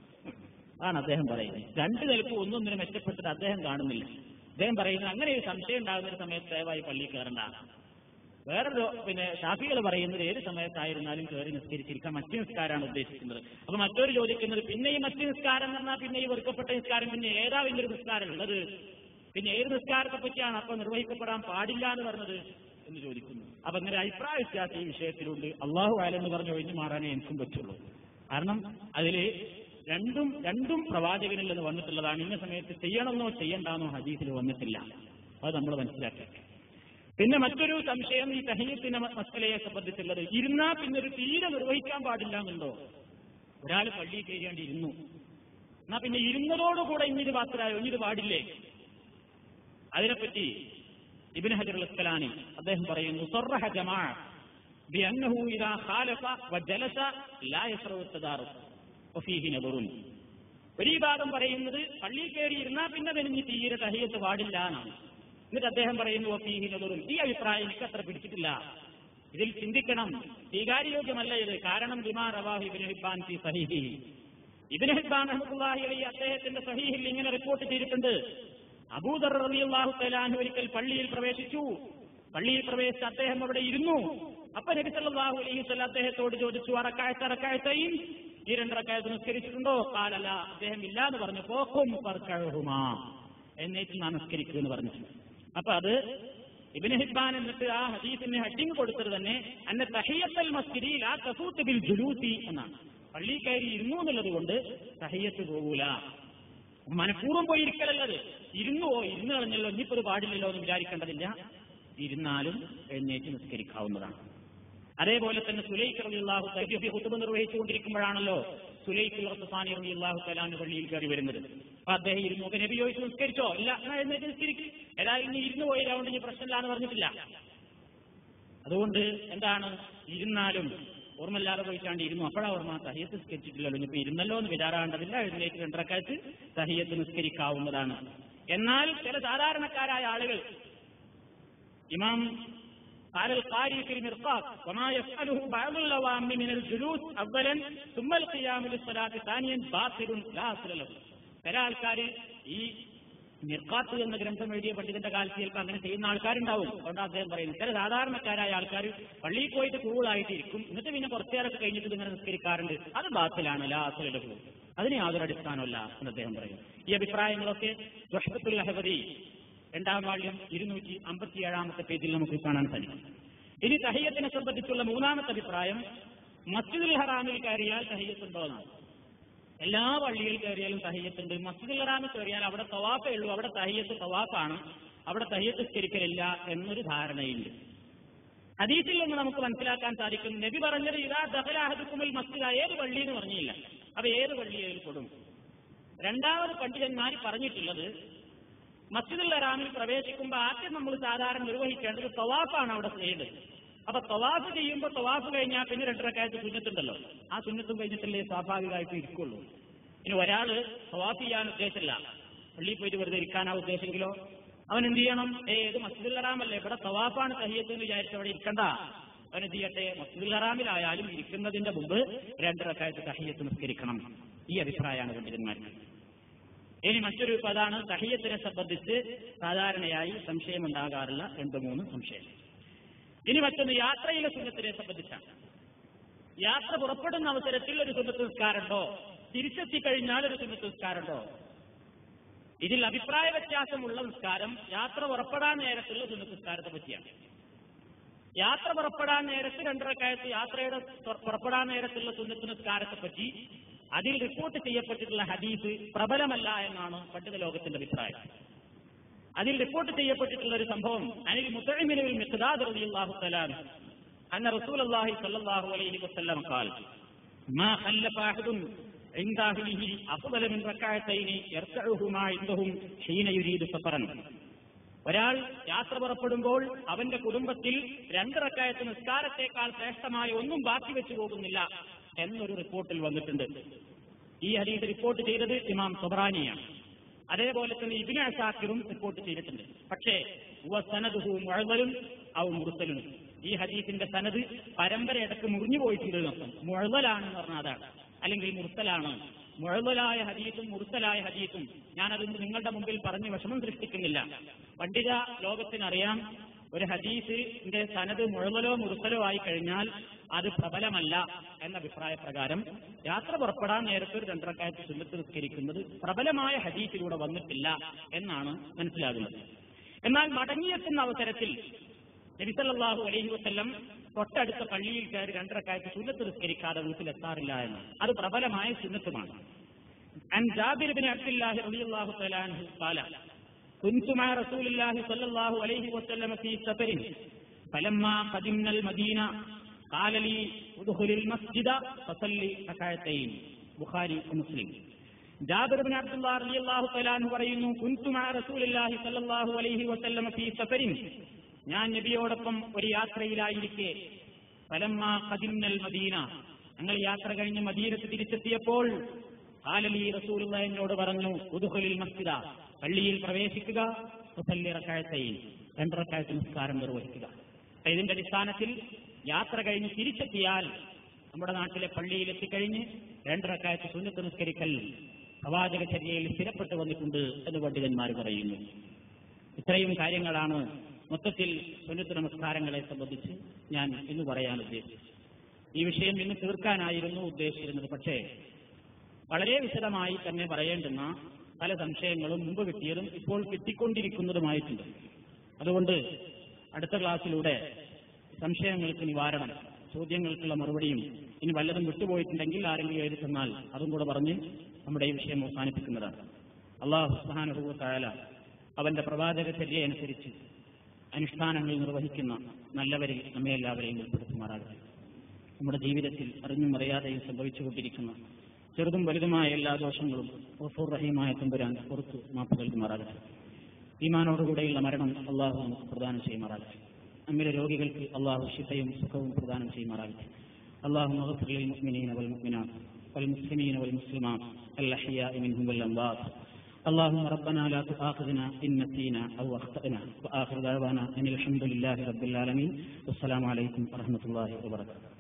A: ആണ് അദ്ദേഹം പറയുന്നത് രണ്ട് നിലക്ക് ഒന്നൊന്നിനും മെച്ചപ്പെട്ടിട്ട് അദ്ദേഹം കാണുന്നില്ല അദ്ദേഹം പറയുന്നത് അങ്ങനെ ഒരു സംശയം ഉണ്ടാകുന്ന ഒരു സമയത്ത് ദയവായി പള്ളി കയറേണ്ട വേറൊരു പിന്നെ ഷാഫികൾ പറയുന്നത് ഏത് സമയത്തായിരുന്നാലും കയറി നിസ്കരിച്ചിരിക്കാം മറ്റു നിസ്കാരമാണ് ഉദ്ദേശിക്കുന്നത് അപ്പൊ മറ്റൊരു ചോദിക്കുന്നത് പിന്നെ ഈ മറ്റു നിസ്കാരം എന്ന് പറഞ്ഞാൽ പിന്നെ ഈ വെറുക്കപ്പെട്ട നിസ്കാരം പിന്നെ ഏതാ വലിയൊരു നിസ്കാരം ഉള്ളത് പിന്നെ ഏത് നിസ്കാരത്തെ പറ്റിയാണ് അപ്പൊ നിർവഹിക്കപ്പെടാൻ പാടില്ല എന്ന് പറഞ്ഞത് എന്ന് ചോദിക്കുന്നു അപ്പൊ അങ്ങനെ അഭിപ്രായ വ്യത്യാസം ഈ വിഷയത്തിലുണ്ട് അള്ളാഹു ആലെന്ന് പറഞ്ഞ് ഒഴിഞ്ഞു മാറാനേ എനിക്കും പറ്റുള്ളൂ കാരണം അതില് രണ്ടും രണ്ടും പ്രവാചകനിൽ നിന്ന് വന്നിട്ടുള്ളതാണ് ഇന്ന സമയത്ത് ചെയ്യണമെന്നോ ചെയ്യണ്ടെന്നോ ഹദീസിൽ വന്നിട്ടില്ല അത് നമ്മൾ മനസ്സിലാക്കി പിന്നെ മറ്റൊരു സംശയം ഈ തഹീയത്തിന്റെ മസലയെ സംബന്ധിച്ചുള്ളത് ഇരുന്നാ പിന്നെ ഒരു തീരെ നിർവഹിക്കാൻ പാടില്ല എന്നുണ്ടോ ഒരാൾ പള്ളിയിൽ കയറിയാണ്ട് ഇരുന്നു എന്നാ പിന്നെ ഇരുന്നതോടുകൂടെ ഇന്നിത് പാത്രമായോ ഇന്നിത് പാടില്ലേ അതിനെപ്പറ്റി ഇബിൻ ഹജർ അസ്കലാനി അദ്ദേഹം പറയുന്നു صرح جماعة بأنه إذا خالف وجلس لا يشرع التدارك وفيه نظر ഒരു ഭാഗം പറയുന്നത് പള്ളിയിൽ കയറി ഇരുന്നാൽ പിന്നെ അതിന് തീരെ തഹീയത്ത് പാടില്ല എന്നാണ് എന്നിട്ട് അദ്ദേഹം പറയുന്നു വഫീഹി നദറുൻ ഈ അഭിപ്രായം എനിക്ക് അത്ര പിടിച്ചിട്ടില്ല ഇതിൽ ചിന്തിക്കണം സ്വീകാര്യോഗ്യമല്ല ഇത് കാരണം ബിമാ റവാഹു ഇബ്നു ഹിബ്ബാൻ ഫി സഹീഹി ഇബ്നു ഹിബ്ബാൻ റഹ്മത്തുള്ളാഹി അലൈഹി അദ്ദേഹത്തിന്റെ സഹീഹിൽ ഇങ്ങനെ റിപ്പോർട്ട് ചെയ്തിട്ടുണ്ട് അബൂദർ റളിയല്ലാഹു തആല ഒരിക്കൽ പള്ളിയിൽ പ്രവേശിച്ചു പള്ളിയിൽ പ്രവേശിച്ച് അദ്ദേഹം അവിടെ ഇരുന്നു അപ്പൊ നബി സല്ലല്ലാഹു അലൈഹി വസല്ലം അദ്ദേഹത്തോട് ചോദിച്ചു അറക്കായത്ത് അറക്കായത്തയും ഈ രണ്ടറക്കായത്ത് നിസ്കരിച്ചിട്ടുണ്ടോ കാലല്ല അദ്ദേഹം ഇല്ല എന്ന് പറഞ്ഞു പോക്കും പർക്കഴുഹുമാ എന്നേറ്റ് നമസ്കരിക്കൂ എന്ന് പറഞ്ഞു അപ്പൊ അത് ഇബിന് ഹിബ്ബാൻ എന്നിട്ട് ആ ഹദീസിന് ഹെഡിങ് കൊടുത്തത് തന്നെ അന്ന തഹിയത്തൽ മസ്ജിദിൽ ആ തസൂത്ത് ബിൽ ജുലൂസി എന്നാണ് പള്ളി കയറി ഇരുന്നു എന്നുള്ളത് കൊണ്ട് തഹിയത്ത് പോകൂല മനഃപൂർവ്വം പോയി ഇരിക്കലല്ലത് ഇരുന്നുവോ ഇരുന്ന് കളഞ്ഞല്ലോ ഇനിയിപ്പോ ഇത് പാടില്ലല്ലോ എന്ന് വിചാരിക്കേണ്ടതില്ല ഇരുന്നാലും എഴുന്നേറ്റ് നിസ്കരിക്കാവുന്നതാണ് അതേപോലെ തന്നെ സുലൈഖ് റളിയല്ലാഹു തഹജുദ് ഹുതുബ നിർവഹിച്ചുകൊണ്ടിരിക്കുമ്പോഴാണല്ലോ സുലൈഖ് റഹ്സാനി റളിയല്ലാഹു തആലാന്റെ പള്ളിയിൽ കയറി വരുന്നത് അപ്പൊ അദ്ദേഹം ഇരുന്നു നബി ചോദിച്ചു നിസ്കരിച്ചോ ഇല്ല എന്നാ എഴുന്നേറ്റ് നിസ്കരിക്കും ഏതായാലും ഇനി ഇരുന്ന് പോയി അതുകൊണ്ട് ഇനി പ്രശ്നമില്ല എന്ന് പറഞ്ഞിട്ടില്ല അതുകൊണ്ട് എന്താണ് ഇരുന്നാലും ഓർമ്മയില്ലാതെ പോയിട്ടാണ്ട് ഇരുന്നു അപ്പോഴാ ഓർമ്മ തഹിയത്ത് നിസ്കരിച്ചിട്ടില്ലല്ലോ ഇനിയിപ്പോ ഇരുന്നല്ലോ എന്ന് വിചാരാണ്ടതില്ല എഴുന്നേറ്റ് രണ്ടരക്കാലത്ത് തഹിയത്ത് നിസ്കരിക്കാവുന്നതാണ് എന്നാൽ ചില സാധാരണക്കാരായ ആളുകൾ ഇമാം قال القاري في المرقاق وما يفعله بعض العوام من الجلوس اولا ثم القيام للصلاه ثانيا باطل لا اصل له ചില ആൾക്കാർ ഈ മിർക്കാത്ത് എന്ന ഗ്രന്ഥം എഴുതിയ പണ്ഡിതന്റെ കാലത്ത് ചിലപ്പോൾ അങ്ങനെ ചെയ്യുന്ന ആൾക്കാരുണ്ടാവും അതുകൊണ്ട് അദ്ദേഹം പറയുന്നത് ചില സാധാരണക്കാരായ ആൾക്കാർ പള്ളിയിൽ പോയിട്ട് കൂളായിട്ട് ഇരിക്കും എന്നിട്ട് പിന്നെ കുറച്ചേരൊക്കെ കഴിഞ്ഞിട്ട് ഇങ്ങനെ നിസ്കരിക്കാറുണ്ട് അത് ബാത്തിലാണ് ലാ അസലഹു അതിന് യാതൊരു അടിസ്ഥാനമല്ല എന്ന് അദ്ദേഹം പറയും ഈ അഭിപ്രായങ്ങളൊക്കെ ദുഹബത്തുൽ അഹബദി രണ്ടാം വാള്യം ഇരുന്നൂറ്റി അമ്പത്തിയേഴാമത്തെ പേജിൽ നമുക്ക് കാണാൻ സാധിക്കും ഇനി തഹയ്യത്തിനെ സംബന്ധിച്ചുള്ള മൂന്നാമത്തെ അഭിപ്രായം മസ്ജിദുൽ ഹറാമിൽ കയറിയാൽ തഹയ്യത്തുണ്ടോ എന്നാണ് എല്ലാ പള്ളിയിൽ കയറിയാലും തഹയ്യത്തുണ്ട് മസ്ജിദുൽ ഹറാമിൽ കയറിയാൽ അവിടെ തവാഫേ ഉള്ളൂ അവിടെ തഹയ്യത്ത് തവാഫാണ് അവിടെ തഹയ്യത്ത് സ്കരിക്കലില്ല എന്നൊരു ധാരണയുണ്ട് ഹദീസിൽ നിന്ന് നമുക്ക് മനസ്സിലാക്കാൻ സാധിക്കും നബി പറഞ്ഞത് ഇതാ ദഹലാഹദുക്കുമിൽ മസ്ജിദ് ഏത് പള്ളി എന്ന് പറഞ്ഞില്ല അത് ഏത് പള്ളിയിൽ പെടും രണ്ടാമത് പണ്ഡിതന്മാർ പറഞ്ഞിട്ടുള്ളത് മസ്ജിദുൽ ഹറാമിൽ പ്രവേശിക്കുമ്പോൾ ആദ്യം നമ്മൾ സാധാരണ നിർവഹിക്കേണ്ടത് തവാഫാണ് അവിടെ ചെയ്യേണ്ടത് അപ്പൊ തവാഫ് ചെയ്യുമ്പോൾ തവാഫ് കഴിഞ്ഞാൽ പിന്നെ രണ്ടരക്കാലത്ത് സുന്നത്തുണ്ടല്ലോ ആ സുന്നത്തും കഴിഞ്ഞിട്ടല്ലേ സ്വാഭാവികമായിട്ട് ഇരിക്കുള്ളൂ ഇനി ഒരാള് തവാഫ് ചെയ്യാൻ ഉദ്ദേശമില്ല പള്ളിയിൽ പോയിട്ട് വെറുതെ ഇരിക്കാനാ ഉദ്ദേശമെങ്കിലോ അവൻ എന്ത് ചെയ്യണം ഏ ഇത് മസ്ജിദുൽ ഹറാമല്ലേ ഇവിടെ തവാഫാണ് തഹിയത്ത് എന്ന് വിചാരിച്ച് അവിടെ ഇരിക്കണ്ട അവൻ എന്ത് ചെയ്യട്ടെ മസ്ജിദുൽ ഹറാമിലായാലും ഇരിക്കുന്നതിന്റെ മുമ്പ് രണ്ടരക്കാലത്ത് തഹിയത്ത് നിസ്കരിക്കണം ഈ അഭിപ്രായമാണ് പണ്ഡിതന്മാർക്ക് ഇനി മറ്റൊരു പദാണ് തഹിയത്തിനെ സംബന്ധിച്ച് സാധാരണയായി സംശയമുണ്ടാകാറുള്ള രണ്ട് മൂന്ന് സംശയം ഇനി മറ്റൊന്ന് യാത്രയിലെ സുന്നത്തിനെ സംബന്ധിച്ചാണ് യാത്ര പുറപ്പെടുന്ന അവസരത്തിൽ ഒരു സുന്നത്ത് നിസ്കാരമുണ്ടോ തിരിച്ചെത്തി കഴിഞ്ഞാൽ ഒരു സുന്നത്ത് നിസ്കാരമുണ്ടോ ഇതിൽ അഭിപ്രായ വ്യത്യാസമുള്ള നിസ്കാരം യാത്ര പുറപ്പെടാൻ നേരത്തുള്ള സുന്നത്ത് നിസ്കാരത്തെ പറ്റിയാണ് യാത്ര പുറപ്പെടാൻ നേരത്ത് രണ്ടരക്കാലത്ത് യാത്രയുടെ പുറ- പുറപ്പെടാൻ നേരത്തുള്ള സുന്നത്ത് നിസ്കാരത്തെ പറ്റി അതിൽ റിപ്പോർട്ട് ചെയ്യപ്പെട്ടിട്ടുള്ള ഹദീസ് പ്രബലമല്ല എന്നാണ് പണ്ഡിത ലോകത്തിന്റെ അഭിപ്രായം അതിൽ റിപ്പോർട്ട് ചെയ്യപ്പെട്ടിട്ടുള്ള ഒരു സംഭവം അനിൽ മുത്തഴിമിനുവിൽ മിഖ്ദാദ് റളിയല്ലാഹു തആല അൻഹു അന്ന റസൂലുള്ളാഹി സ്വല്ലല്ലാഹു അലൈഹി വസല്ലം ഖാൽ ما خلف أحد عند أهله أفضل من ركعتين يركعهما عندهم حين يريد سفرا ഒരാൾ യാത്ര പുറപ്പെടുമ്പോൾ അവന്റെ കുടുംബത്തിൽ രണ്ട് റക്കായത്ത് നിസ്കാരത്തെക്കാൾ ശ്രേഷ്ഠമായ ഒന്നും ബാക്കി വെച്ചു പോകുന്നില്ല എന്നൊരു റിപ്പോർട്ടിൽ വന്നിട്ടുണ്ട് ഈ ഹദീസ് റിപ്പോർട്ട് ചെയ്തത് ഇമാം സൊബ്രാനിയാണ് അതേപോലെ തന്നെ ഇബിന് അസാക്കിറും റിപ്പോർട്ട് ചെയ്തിട്ടുണ്ട് പക്ഷേ ഉവ സനദുഹു മുഴവലും ഔ മുറുസലും ഈ ഹദീസിന്റെ സനത് പരമ്പര ഇടക്ക് മുറിഞ്ഞു പോയിട്ടുണ്ട് എന്നർത്ഥം മുഴവലാണെന്ന് പറഞ്ഞാൽ അതാണ് അല്ലെങ്കിൽ മുർസലാണ് മുഴവലായ ഹദീസും മുർസലായ ഹദീസും ഞാനത് നിങ്ങളുടെ മുമ്പിൽ പറഞ്ഞ് വിഷമം സൃഷ്ടിക്കുന്നില്ല പണ്ഡിത ലോകത്തിനറിയാം ഒരു ഹദീസിന്റെ സനത് മുഴവലോ മുറുസലോ ആയി കഴിഞ്ഞാൽ അത് പ്രബലമല്ല എന്ന അഭിപ്രായ പ്രകാരം യാത്ര പുറപ്പെടാൻ നേരത്തെ ഒരു രണ്ടരക്കായത്ത് സുന്നത്ത് നിസ്കരിക്കുന്നത് പ്രബലമായ ഹദീസിലൂടെ വന്നിട്ടില്ല എന്നാണ് മനസ്സിലാകുന്നത് എന്നാൽ മടങ്ങിയെത്തുന്ന അവസരത്തിൽ നബിസല്ലാഹു അലൈഹി വസ്ല്ലം തൊട്ടടുത്ത പള്ളിയിൽ കയറി രണ്ടരക്കായത്ത് സുന്നത്ത് നിസ്കരിക്കാതെ വീട്ടിലെത്താറില്ല എന്ന് അത് പ്രബലമായ സുന്നത്തുമാണ് عن جابر بن عبد الله رضي الله تعالى عنه قال كنت مع رسول الله صلى الله عليه وسلم في سفر فلما قدمنا المدينة قال لي ادخل المسجد فصلي ركعتين بخاري ومسلم ജാബിർ ബിൻ അബ്ദുല്ലാഹ് റളിയല്ലാഹു തആല അൻഹു പറയുന്നു കുൻതു മഅ റസൂലില്ലാഹി സ്വല്ലല്ലാഹു അലൈഹി വസല്ലം ഫീ സഫരിൻ ഞാൻ നബിയോടൊപ്പം ഒരു യാത്രയിലായിരിക്കെ ഫലമ്മ ഖദിംനൽ മദീന ഞങ്ങൾ യാത്ര കഴിഞ്ഞ് മദീനത്ത് തിരിച്ചെത്തിയപ്പോൾ ഖാലലി റസൂലുള്ള എന്നോട് പറഞ്ഞു ഉദ്ഖുലിൽ മസ്ജിദ പള്ളിയിൽ പ്രവേശിക്കുക മുസല്ലി റക്അത്തൈൻ രണ്ട് റക്അത്ത് നിസ്കാരം നിർവഹിക്കുക അപ്പൊ ഇതിന്റെ അടിസ്ഥാനത്തിൽ യാത്ര കഴിഞ്ഞ് തിരിച്ചെത്തിയാൽ നമ്മുടെ നാട്ടിലെ പള്ളിയിൽ എത്തിക്കഴിഞ്ഞ് രണ്ട് റക്അത്ത് സുന്നത്ത് നിസ്കരിക്കൽ പ്രവാചക ചര്യയിൽ സ്ഥിരപ്പെട്ടു വന്നിട്ടുണ്ട് എന്ന് പണ്ഡിതന്മാർ പറയുന്നു ഇത്രയും കാര്യങ്ങളാണ് മൊത്തത്തിൽ സുന്നത്ത് നമസ്കാരങ്ങളെ സംബന്ധിച്ച് ഞാൻ ഇന്ന് പറയാൻ ഉദ്ദേശിച്ചത് ഈ വിഷയം ഇന്ന് തീർക്കാനായിരുന്നു ഉദ്ദേശിച്ചിരുന്നത് പക്ഷേ വളരെ വിശദമായി തന്നെ പറയേണ്ടുന്ന പല സംശയങ്ങളും മുമ്പ് കിട്ടിയതും ഇപ്പോൾ കിട്ടിക്കൊണ്ടിരിക്കുന്നതുമായിട്ടുണ്ട് അതുകൊണ്ട് അടുത്ത ക്ലാസ്സിലൂടെ സംശയങ്ങൾക്ക് നിവാരണം ചോദ്യങ്ങൾക്കുള്ള മറുപടിയും ഇനി വല്ലതും വിട്ടുപോയിട്ടുണ്ടെങ്കിൽ ആരെങ്കിലും എഴുതി തന്നാൽ അതും കൂടെ പറഞ്ഞ് നമ്മുടെ ഈ വിഷയം അവസാനിപ്പിക്കുന്നതാണ് അള്ളാഹു സുഹാനുഭവത്തായാല അവന്റെ പ്രവാചക ചര്യ അനുസരിച്ച് അനുഷ്ഠാനങ്ങൾ നിർവഹിക്കുന്ന നല്ലവരിൽ നമ്മെ എല്ലാവരെയും ഉൾപ്പെടുത്തുമാറാകട്ടെ നമ്മുടെ ജീവിതത്തിൽ അറിഞ്ഞും അറിയാതെയും സംഭവിച്ചുകൊണ്ടിരിക്കുന്ന ചെറുതും വലുതുമായ എല്ലാ ദോഷങ്ങളും ഗഫൂർ റഹീമായ തമ്പുരാൻ പുറത്തു മാപ്പ് നൽകുമാറാകട്ടെ ഈമാനോടുകൂടെയുള്ള മരണം അള്ളാഹു നമുക്ക് പ്രദാനം ചെയ്യുമാറാകട്ടെ നമ്മിലെ രോഗികൾക്ക് അള്ളാഹു ശിഫയും സുഖവും പ്രദാനം ചെയ്യുമാറാകട്ടെ അള്ളാഹു مغفر للمؤمنين والمؤمنات والمسلمين والمسلمات الأحياء منهم والأموات اللهم ربنا لا تؤاخذنا إن نسينا أو أخطأنا وآخر دعوانا أن الحمد لله رب العالمين والسلام عليكم ورحمة الله وبركاته